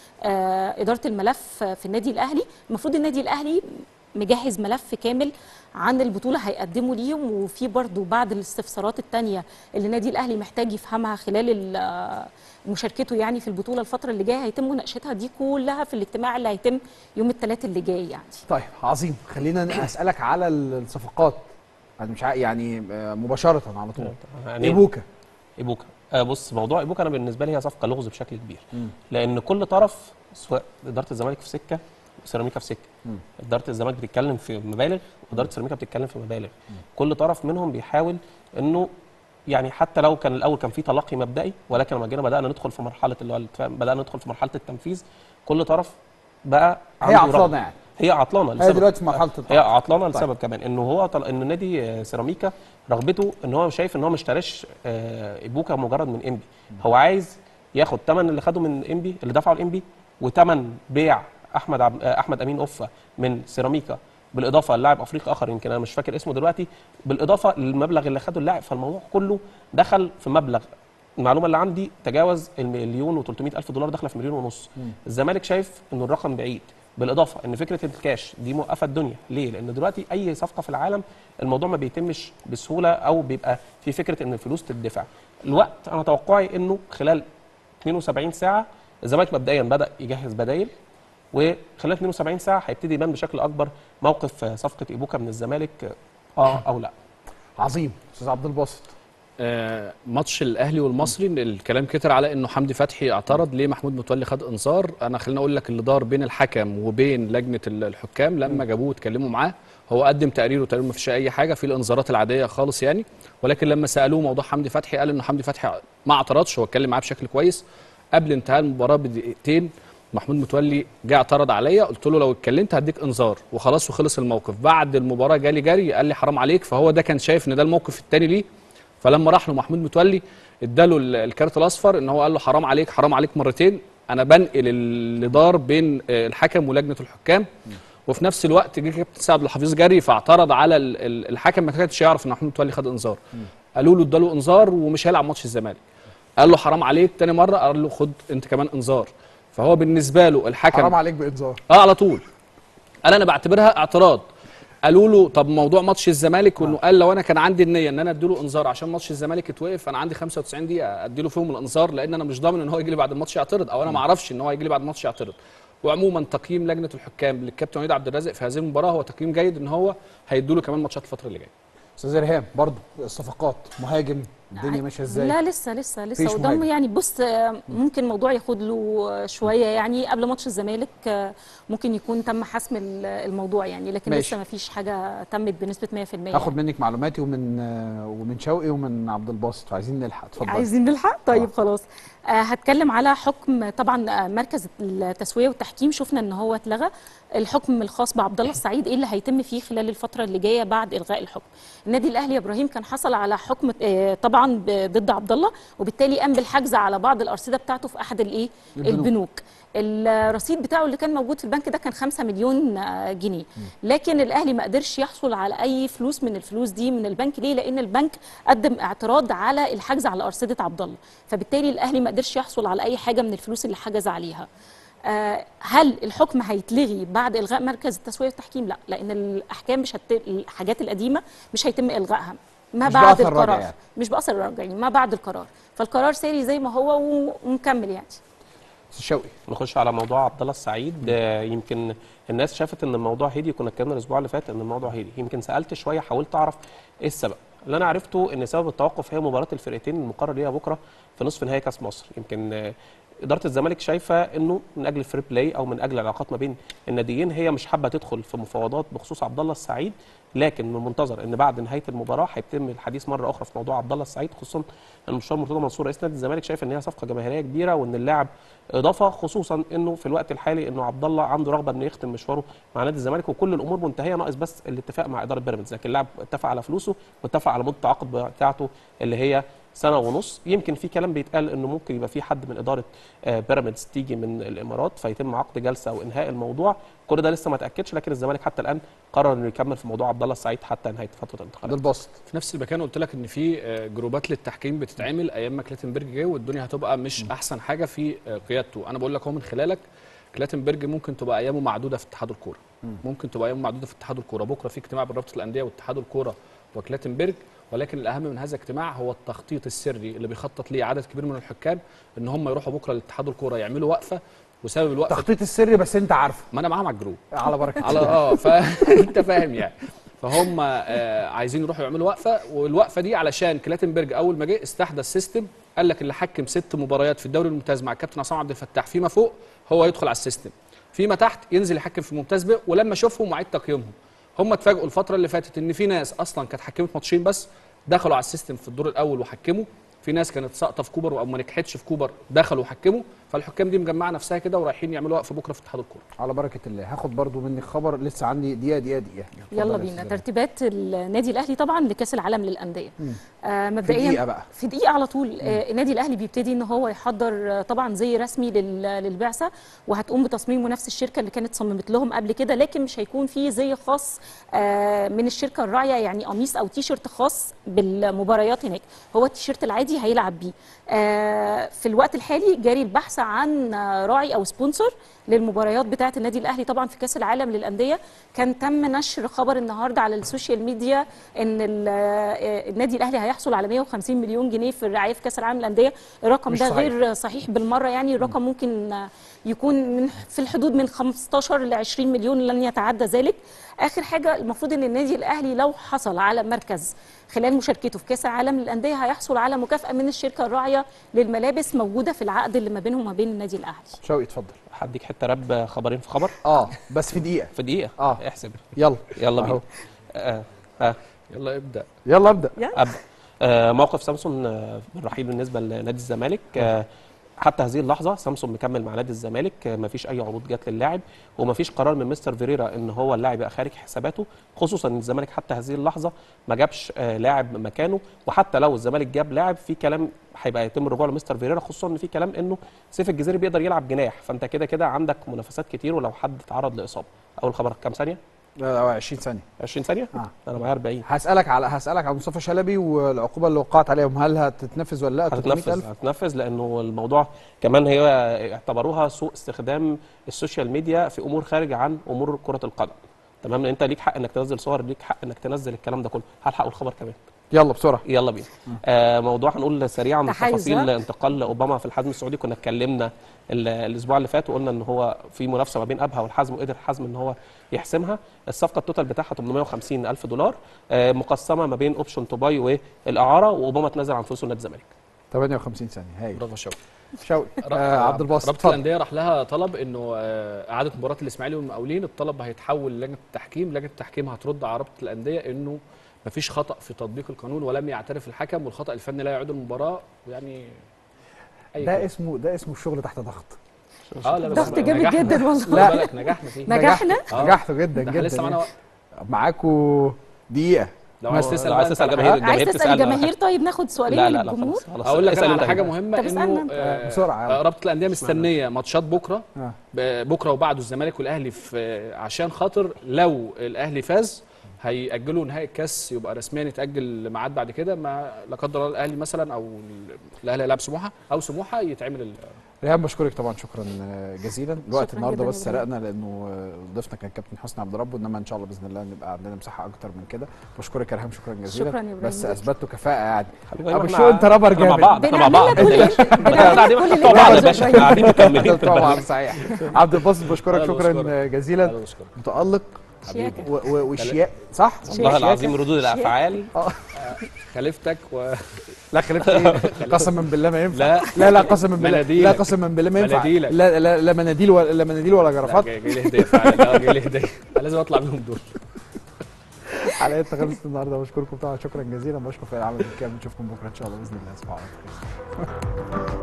لاداره الملف في النادي الاهلي المفروض النادي الاهلي مجهز ملف كامل عن البطوله هيقدمه ليهم وفي برضو بعض الاستفسارات التانية اللي النادي الاهلي محتاج يفهمها خلال ال- آه، مشاركته يعني في البطوله الفتره اللي جايه هيتم مناقشتها دي كلها في الاجتماع اللي هيتم يوم الثلاث اللي جاي يعني طيب عظيم خلينا اسالك على الصفقات انا مش عا- يعني آه، مباشره على طول يعني ايبوكا ايبوكا آه بص موضوع ايبوكا انا بالنسبه لي هي صفقه لغز بشكل كبير لان كل طرف سواء اداره الزمالك في سكه وسيراميكا في سكه اداره الزمالك بتتكلم في مبالغ واداره سيراميكا بتتكلم في مبالغ كل طرف منهم بيحاول انه يعني حتى لو كان الاول كان في تلاقي مبدئي ولكن لما جينا بدانا ندخل في مرحله اللي هو الاتفاق- بدانا ندخل في مرحله التنفيذ كل طرف بقى هي عنده عطلانه رغبة. يعني هي عطلانه هي لسبب- دلوقتي في مرحله هي التعاقد عطلانه لسبب كمان انه هو طل... ان نادي آه، سيراميكا رغبته ان هو شايف ان هو ما اشتراش آه، ايبوكا مجرد من انبي هو عايز ياخد ثمن اللي خده من انبي اللي دفعه الانبي وثمن بيع احمد عب... آه، احمد امين اوفا من سيراميكا بالاضافه للاعب افريقي اخر يمكن انا مش فاكر اسمه دلوقتي بالاضافه للمبلغ اللي خده اللاعب فالموضوع كله دخل في مبلغ المعلومه اللي عندي تجاوز المليون و300 الف دولار داخله في مليون ونص الزمالك شايف انه الرقم بعيد بالاضافه ان فكره الكاش دي موقفه الدنيا ليه لان دلوقتي اي صفقه في العالم الموضوع ما بيتمش بسهوله او بيبقى في فكره ان الفلوس تدفع الوقت انا توقعي انه خلال 72 ساعه الزمالك مبدئيا بدا يجهز بدايل وخلال 72 ساعه هيبتدي يبان بشكل اكبر موقف آه، صفقه ايبوكا من الزمالك اه او لا عظيم استاذ عبد الباسط آه، ماتش الاهلي والمصري الكلام كتر على انه حمدي فتحي اعترض ليه محمود متولي خد انذار انا خليني اقول لك اللي دار بين الحكم وبين لجنه ال- الحكام لما جابوه واتكلموا معاه هو قدم تقريره تقريبا ما فيش اي حاجه في الانذارات العاديه خالص يعني ولكن لما سالوه موضوع حمدي فتحي قال انه حمدي فتحي ما اعترضش هو اتكلم معاه بشكل كويس قبل انتهاء المباراه بدقيقتين محمود متولي جه اعترض عليا قلت له لو اتكلمت هديك انذار وخلاص وخلص الموقف بعد المباراه جالي جري قال لي حرام عليك فهو ده كان شايف ان ده الموقف الثاني ليه فلما راح له محمود متولي اداله ال- الكارت الاصفر ان هو قال له حرام عليك حرام عليك مرتين انا بنقل اللي دار بين آه، الحكم ولجنه الحكام وفي نفس الوقت جه كابتن سعد الحفيظ جري فاعترض على ال- ال- الحكم ما كانش يعرف ان محمود متولي خد انذار قالوا له اداله انذار ومش هيلعب ماتش الزمالك قال له حرام عليك تاني مره قال له خد انت كمان انذار فهو بالنسبه له الحكم حرام عليك بانذار اه على طول قال انا بعتبرها اعتراض قالوا له طب موضوع ماتش الزمالك وانه قال لو انا كان عندي النيه ان انا اديله انذار عشان ماتش الزمالك اتوقف انا عندي 95 دقيقه اديله فيهم الانذار لان انا مش ضامن ان هو يجي لي بعد الماتش يعترض او انا ما اعرفش ان هو هيجي لي بعد الماتش يعترض وعموما تقييم لجنه الحكام للكابتن وليد عبد الرازق في هذه المباراه هو تقييم جيد ان هو هيدوا له كمان ماتشات الفتره اللي جايه استاذ ارهام برضه الصفقات مهاجم الدنيا ماشيه ازاي لا لسه لسه لسه مفيش قدام مهاجم. يعني بص آه، ممكن الموضوع ياخد له شويه يعني قبل ماتش الزمالك آه، ممكن يكون تم حسم ال- الموضوع يعني لكن ماشي. لسه ما فيش حاجه تمت بنسبه 100% هاخد منك معلوماتي ومن آه، ومن شوقي ومن عبد الباسط فعايزين نلحق اتفضل عايزين نلحق طيب خلاص آه هتكلم على حكم طبعا آه، مركز التسويه والتحكيم شفنا ان هو اتلغى الحكم الخاص بعبد الله السعيد ايه اللي هيتم فيه خلال الفتره اللي جايه بعد الغاء الحكم النادي الاهلي يا ابراهيم كان حصل على حكم آه، طبعا ب- ضد عبد الله وبالتالي قام بالحجز على بعض الارصده بتاعته في احد الايه البنوك. البنوك الرصيد بتاعه اللي كان موجود في البنك ده كان 5 مليون آه، جنيه لكن الاهلي ما قدرش يحصل على اي فلوس من الفلوس دي من البنك ليه لان البنك قدم اعتراض على الحجز على ارصده عبد الله فبالتالي الاهلي ما قدرش يحصل على اي حاجه من الفلوس اللي حجز عليها آه، هل الحكم هيتلغي بعد الغاء مركز التسويه والتحكيم لا لان الاحكام مش هت... الحاجات القديمه مش هيتم الغائها ما مش بعد بأثر القرار راجع يعني. مش باثر راجع يعني ما بعد القرار فالقرار ساري زي ما هو و- ومكمل يعني استاذ شوقي نخش على موضوع عبد الله السعيد آه، يمكن الناس شافت ان الموضوع هدي كنا اتكلمنا الاسبوع اللي فات ان الموضوع هدي يمكن سالت شويه حاولت اعرف ايه السبب اللي انا عرفته ان سبب التوقف هي مباراه الفرقتين المقرر ليها بكره في نصف نهائي كاس مصر يمكن آه، اداره الزمالك شايفه انه من اجل الفري بلاي او من اجل العلاقات ما بين الناديين هي مش حابه تدخل في مفاوضات بخصوص عبد الله السعيد لكن من المنتظر ان بعد نهايه المباراه هيتم الحديث مره اخرى في موضوع عبد الله السعيد خصوصا ان مستشار مرتضى منصور رئيس نادي الزمالك شايف ان هي صفقه جماهيريه كبيره وان اللاعب اضافه خصوصا انه في الوقت الحالي انه عبد الله عنده رغبه انه يختم مشواره مع نادي الزمالك وكل الامور منتهيه ناقص بس الاتفاق مع اداره بيراميدز لكن اللاعب اتفق على فلوسه واتفق على مده التعاقد بتاعته اللي هي سنه ونص يمكن في كلام بيتقال انه ممكن يبقى في حد من اداره آه، بيراميدز تيجي من الامارات فيتم عقد جلسه او انهاء الموضوع كل ده لسه ما اتاكدش لكن الزمالك حتى الان قرر انه يكمل في موضوع عبد الله السعيد حتى نهايه فتره الانتقالات ده البسط في نفس المكان قلت لك ان في آه، جروبات للتحكيم بتتعمل ايام ما كلاتنبرج جه والدنيا هتبقى مش احسن حاجه في آه، قيادته انا بقول لك هو من خلالك كلاتنبرج ممكن تبقى ايامه معدوده في اتحاد الكوره ممكن تبقى ايامه معدوده في اتحاد الكوره بكره في اجتماع بين رابطه الانديه واتحاد الكوره وكلاتنبرج ولكن الاهم من هذا الاجتماع هو التخطيط السري اللي بيخطط ليه عدد كبير من الحكام ان هم يروحوا بكره لاتحاد الكوره يعملوا وقفه وسبب الوقفه تخطيط السري بس انت عارفه ما انا معاهم على الجروب على بركه على الله اه فانت فاهم يعني فهم آه عايزين يروحوا يعملوا وقفه والوقفه دي علشان كلاتنبرج اول ما جه استحدث سيستم قال لك اللي حكم ست مباريات في الدوري الممتاز مع الكابتن عصام عبد الفتاح فيما فوق هو يدخل على السيستم فيما تحت ينزل يحكم في ممتاز ب ولما اشوفهم وعيد تقييمهم هم اتفاجئوا الفتره اللي فاتت ان في ناس اصلا كانت حكمت ماتشين بس دخلوا على السيستم في الدور الاول وحكموا في ناس كانت ساقطه في كوبر او ما نجحتش في كوبر دخلوا وحكموا فالحكام دي مجمعه نفسها كده ورايحين يعملوا وقفه بكره في اتحاد الكوره على بركه الله هاخد برضو منك خبر لسه عندي دقيقه دقيقه دقيقه يلا اتفضل يا بينا أستاذ ترتيبات النادي الاهلي طبعا لكاس العالم للانديه آه في مبدئيا دقيقه بقى في دقيقة على طول آه النادي الأهلي بيبتدي إن هو يحضر آه طبعا زي رسمي لل- للبعثة وهتقوم بتصميمه نفس الشركة اللي كانت صممت لهم قبل كده لكن مش هيكون فيه زي خاص آه من الشركة الراعية يعني قميص أو تيشرت خاص بالمباريات هناك هو التيشيرت العادي هيلعب بيه آه في الوقت الحالي جاري البحث عن آه راعي أو سبونسر للمباريات بتاعة النادي الأهلي طبعا في كأس العالم للأندية كان تم نشر خبر النهارده على السوشيال ميديا ان ال- آه، النادي الاهلي هيحصل على 150 مليون جنيه في الرعايه في كاس العالم للانديه الرقم مش ده صحيح. غير صحيح بالمره يعني الرقم ممكن آه، يكون من في الحدود من 15 ل 20 مليون لن يتعدى ذلك اخر حاجه المفروض ان النادي الاهلي لو حصل على مركز خلال مشاركته في كاس العالم للانديه هيحصل على مكافاه من الشركه الراعيه للملابس موجوده في العقد اللي ما بينهم وما بين النادي الاهلي شوقي اتفضل هديك حته راب خبرين في خبر اه بس في دقيقه في دقيقه آه. احسب يلا يلا أهو. بينا آه. آه. يلا ابدا يلا ابدا ابدا آه، موقف سامسون آه، بالرحيل بالنسبه لنادي الزمالك آه، حتى هذه اللحظه سامسون مكمل مع نادي الزمالك ما فيش اي عروض جات للاعب وما فيش قرار من مستر فيريرا ان هو اللاعب يبقى خارج حساباته خصوصا ان الزمالك حتى هذه اللحظه ما جابش آه، لاعب مكانه وحتى لو الزمالك جاب لاعب في كلام هيبقى يتم الرجوع لمستر فيريرا خصوصا ان في كلام انه سيف الجزيري بيقدر يلعب جناح فانت كده كده عندك منافسات كتير ولو حد اتعرض لاصابه اول خبر كام ثانيه لا، لا، 20 ثانيه 20 ثانيه آه. انا معايا 40 هسالك على هسالك على مصطفى شلبي والعقوبه اللي وقعت عليهم هل هتتنفذ ولا لا هتتنفذ 300000 هتتنفذ لانه الموضوع كمان هي اعتبروها سوء استخدام السوشيال ميديا في امور خارجه عن امور كره القدم تمام لان انت ليك حق انك تنزل صور ليك حق انك تنزل الكلام ده كله هلحق الخبر كمان يلا بسرعه يلا بينا آه موضوع هنقول سريعا تحيز تفاصيل بقى. انتقال اوباما في الحزم السعودي كنا اتكلمنا ال- الاسبوع اللي فات وقلنا ان هو في منافسه ما بين ابها والحزم وقدر الحزم ان هو يحسمها الصفقه التوتال بتاعها 850 الف دولار آه مقسمه ما بين اوبشن تو باي والاعاره واوباما تنازل عن فلوسه نادي الزمالك 58 ثانيه هاي برافو شوقي شوقي آه عبد الباسط رابطه اتفضل الانديه راح لها طلب انه آه، اعاده مباراه الاسماعيلي والمقاولين الطلب هيتحول للجنه التحكيم لجنه التحكيم هترد على رابطه الانديه انه مفيش خطا في تطبيق القانون ولم يعترف الحكم والخطا الفني لا يعود المباراه يعني أي ده كلام. اسمه ده اسمه الشغل تحت ضغط اه لا بس ضغط جامد نجحنا. جدا والله. خد لا. بالك نجحنا فيه نجحنا آه. نجحتوا جدا ده جدا احنا لسه معانا يعني. وقت. معاكوا دقيقه لو ما عايز هو- تسال لو بقى عايز أنت تسال على جماهير حاجة. عايز الجماهير تسال تسألنا على الجماهير طيب ناخد سؤالين لا من لا لا الجمهور خلاص خلاص اقول لك اسأل انا أنت على حاجه جماهير. مهمه طب اسألنا انه أنت. آه، بسرعة يلا. آه، رابطه الانديه مستنيه ماتشات بكره آه. ب- بكره وبعده الزمالك والاهلي في آه، عشان خاطر لو الاهلي فاز هيأجلوا نهائي الكاس يبقى رسميا يتأجل ميعاد بعد كده ما لا قدر الله الاهلي مثلا او ال- الاهلي هيلعب سموحه او سموحه يتعمل ال- ريهام بشكرك طبعا شكرا جزيلا الوقت شكراً النهارده جداً بس يا إبراهيم. سرقنا لانه ضيفنا كان كابتن حسني عبد ربه انما ان شاء الله باذن الله نبقى عندنا مساحه اكتر من كده بشكرك يا ريهام شكرا جزيلا شكراً يا إبراهيم. بس اثبتوا كفاءه يعني حبيبي، ابو إحنا- شو انت رابر احنا مع جامد بعض احنا مع بنعمل بعض لك كل اللي- بنعمل لك قاعدين كل اللي مع بعض يا أنت باشا عايزه يا قاعدين مكملين طبعا صحيح عبد الباسط بشكرك أهلا شكرا وشكرا. جزيلا أهلا وشكرا. متالق شياكة. و- و- وشياء صح والله العظيم ردود الافعال خليفتك و لا خليفه ايه قسما بالله ما ينفع لا. لا لا قسما بالله لا مناديلك. قسما بالله ما ينفع مناديلك. لا لا لا مناديل ولا لا مناديل ولا لا، جرافات جاي جاي لي هديه فعلا آه، جاي لي هديه أنا لازم اطلع بيهم دول حلقتنا خلصت النهارده بشكركم طبعا شكرا جزيلا بشكر في العمل الكامل نشوفكم بكره ان شاء الله باذن الله صباح الخير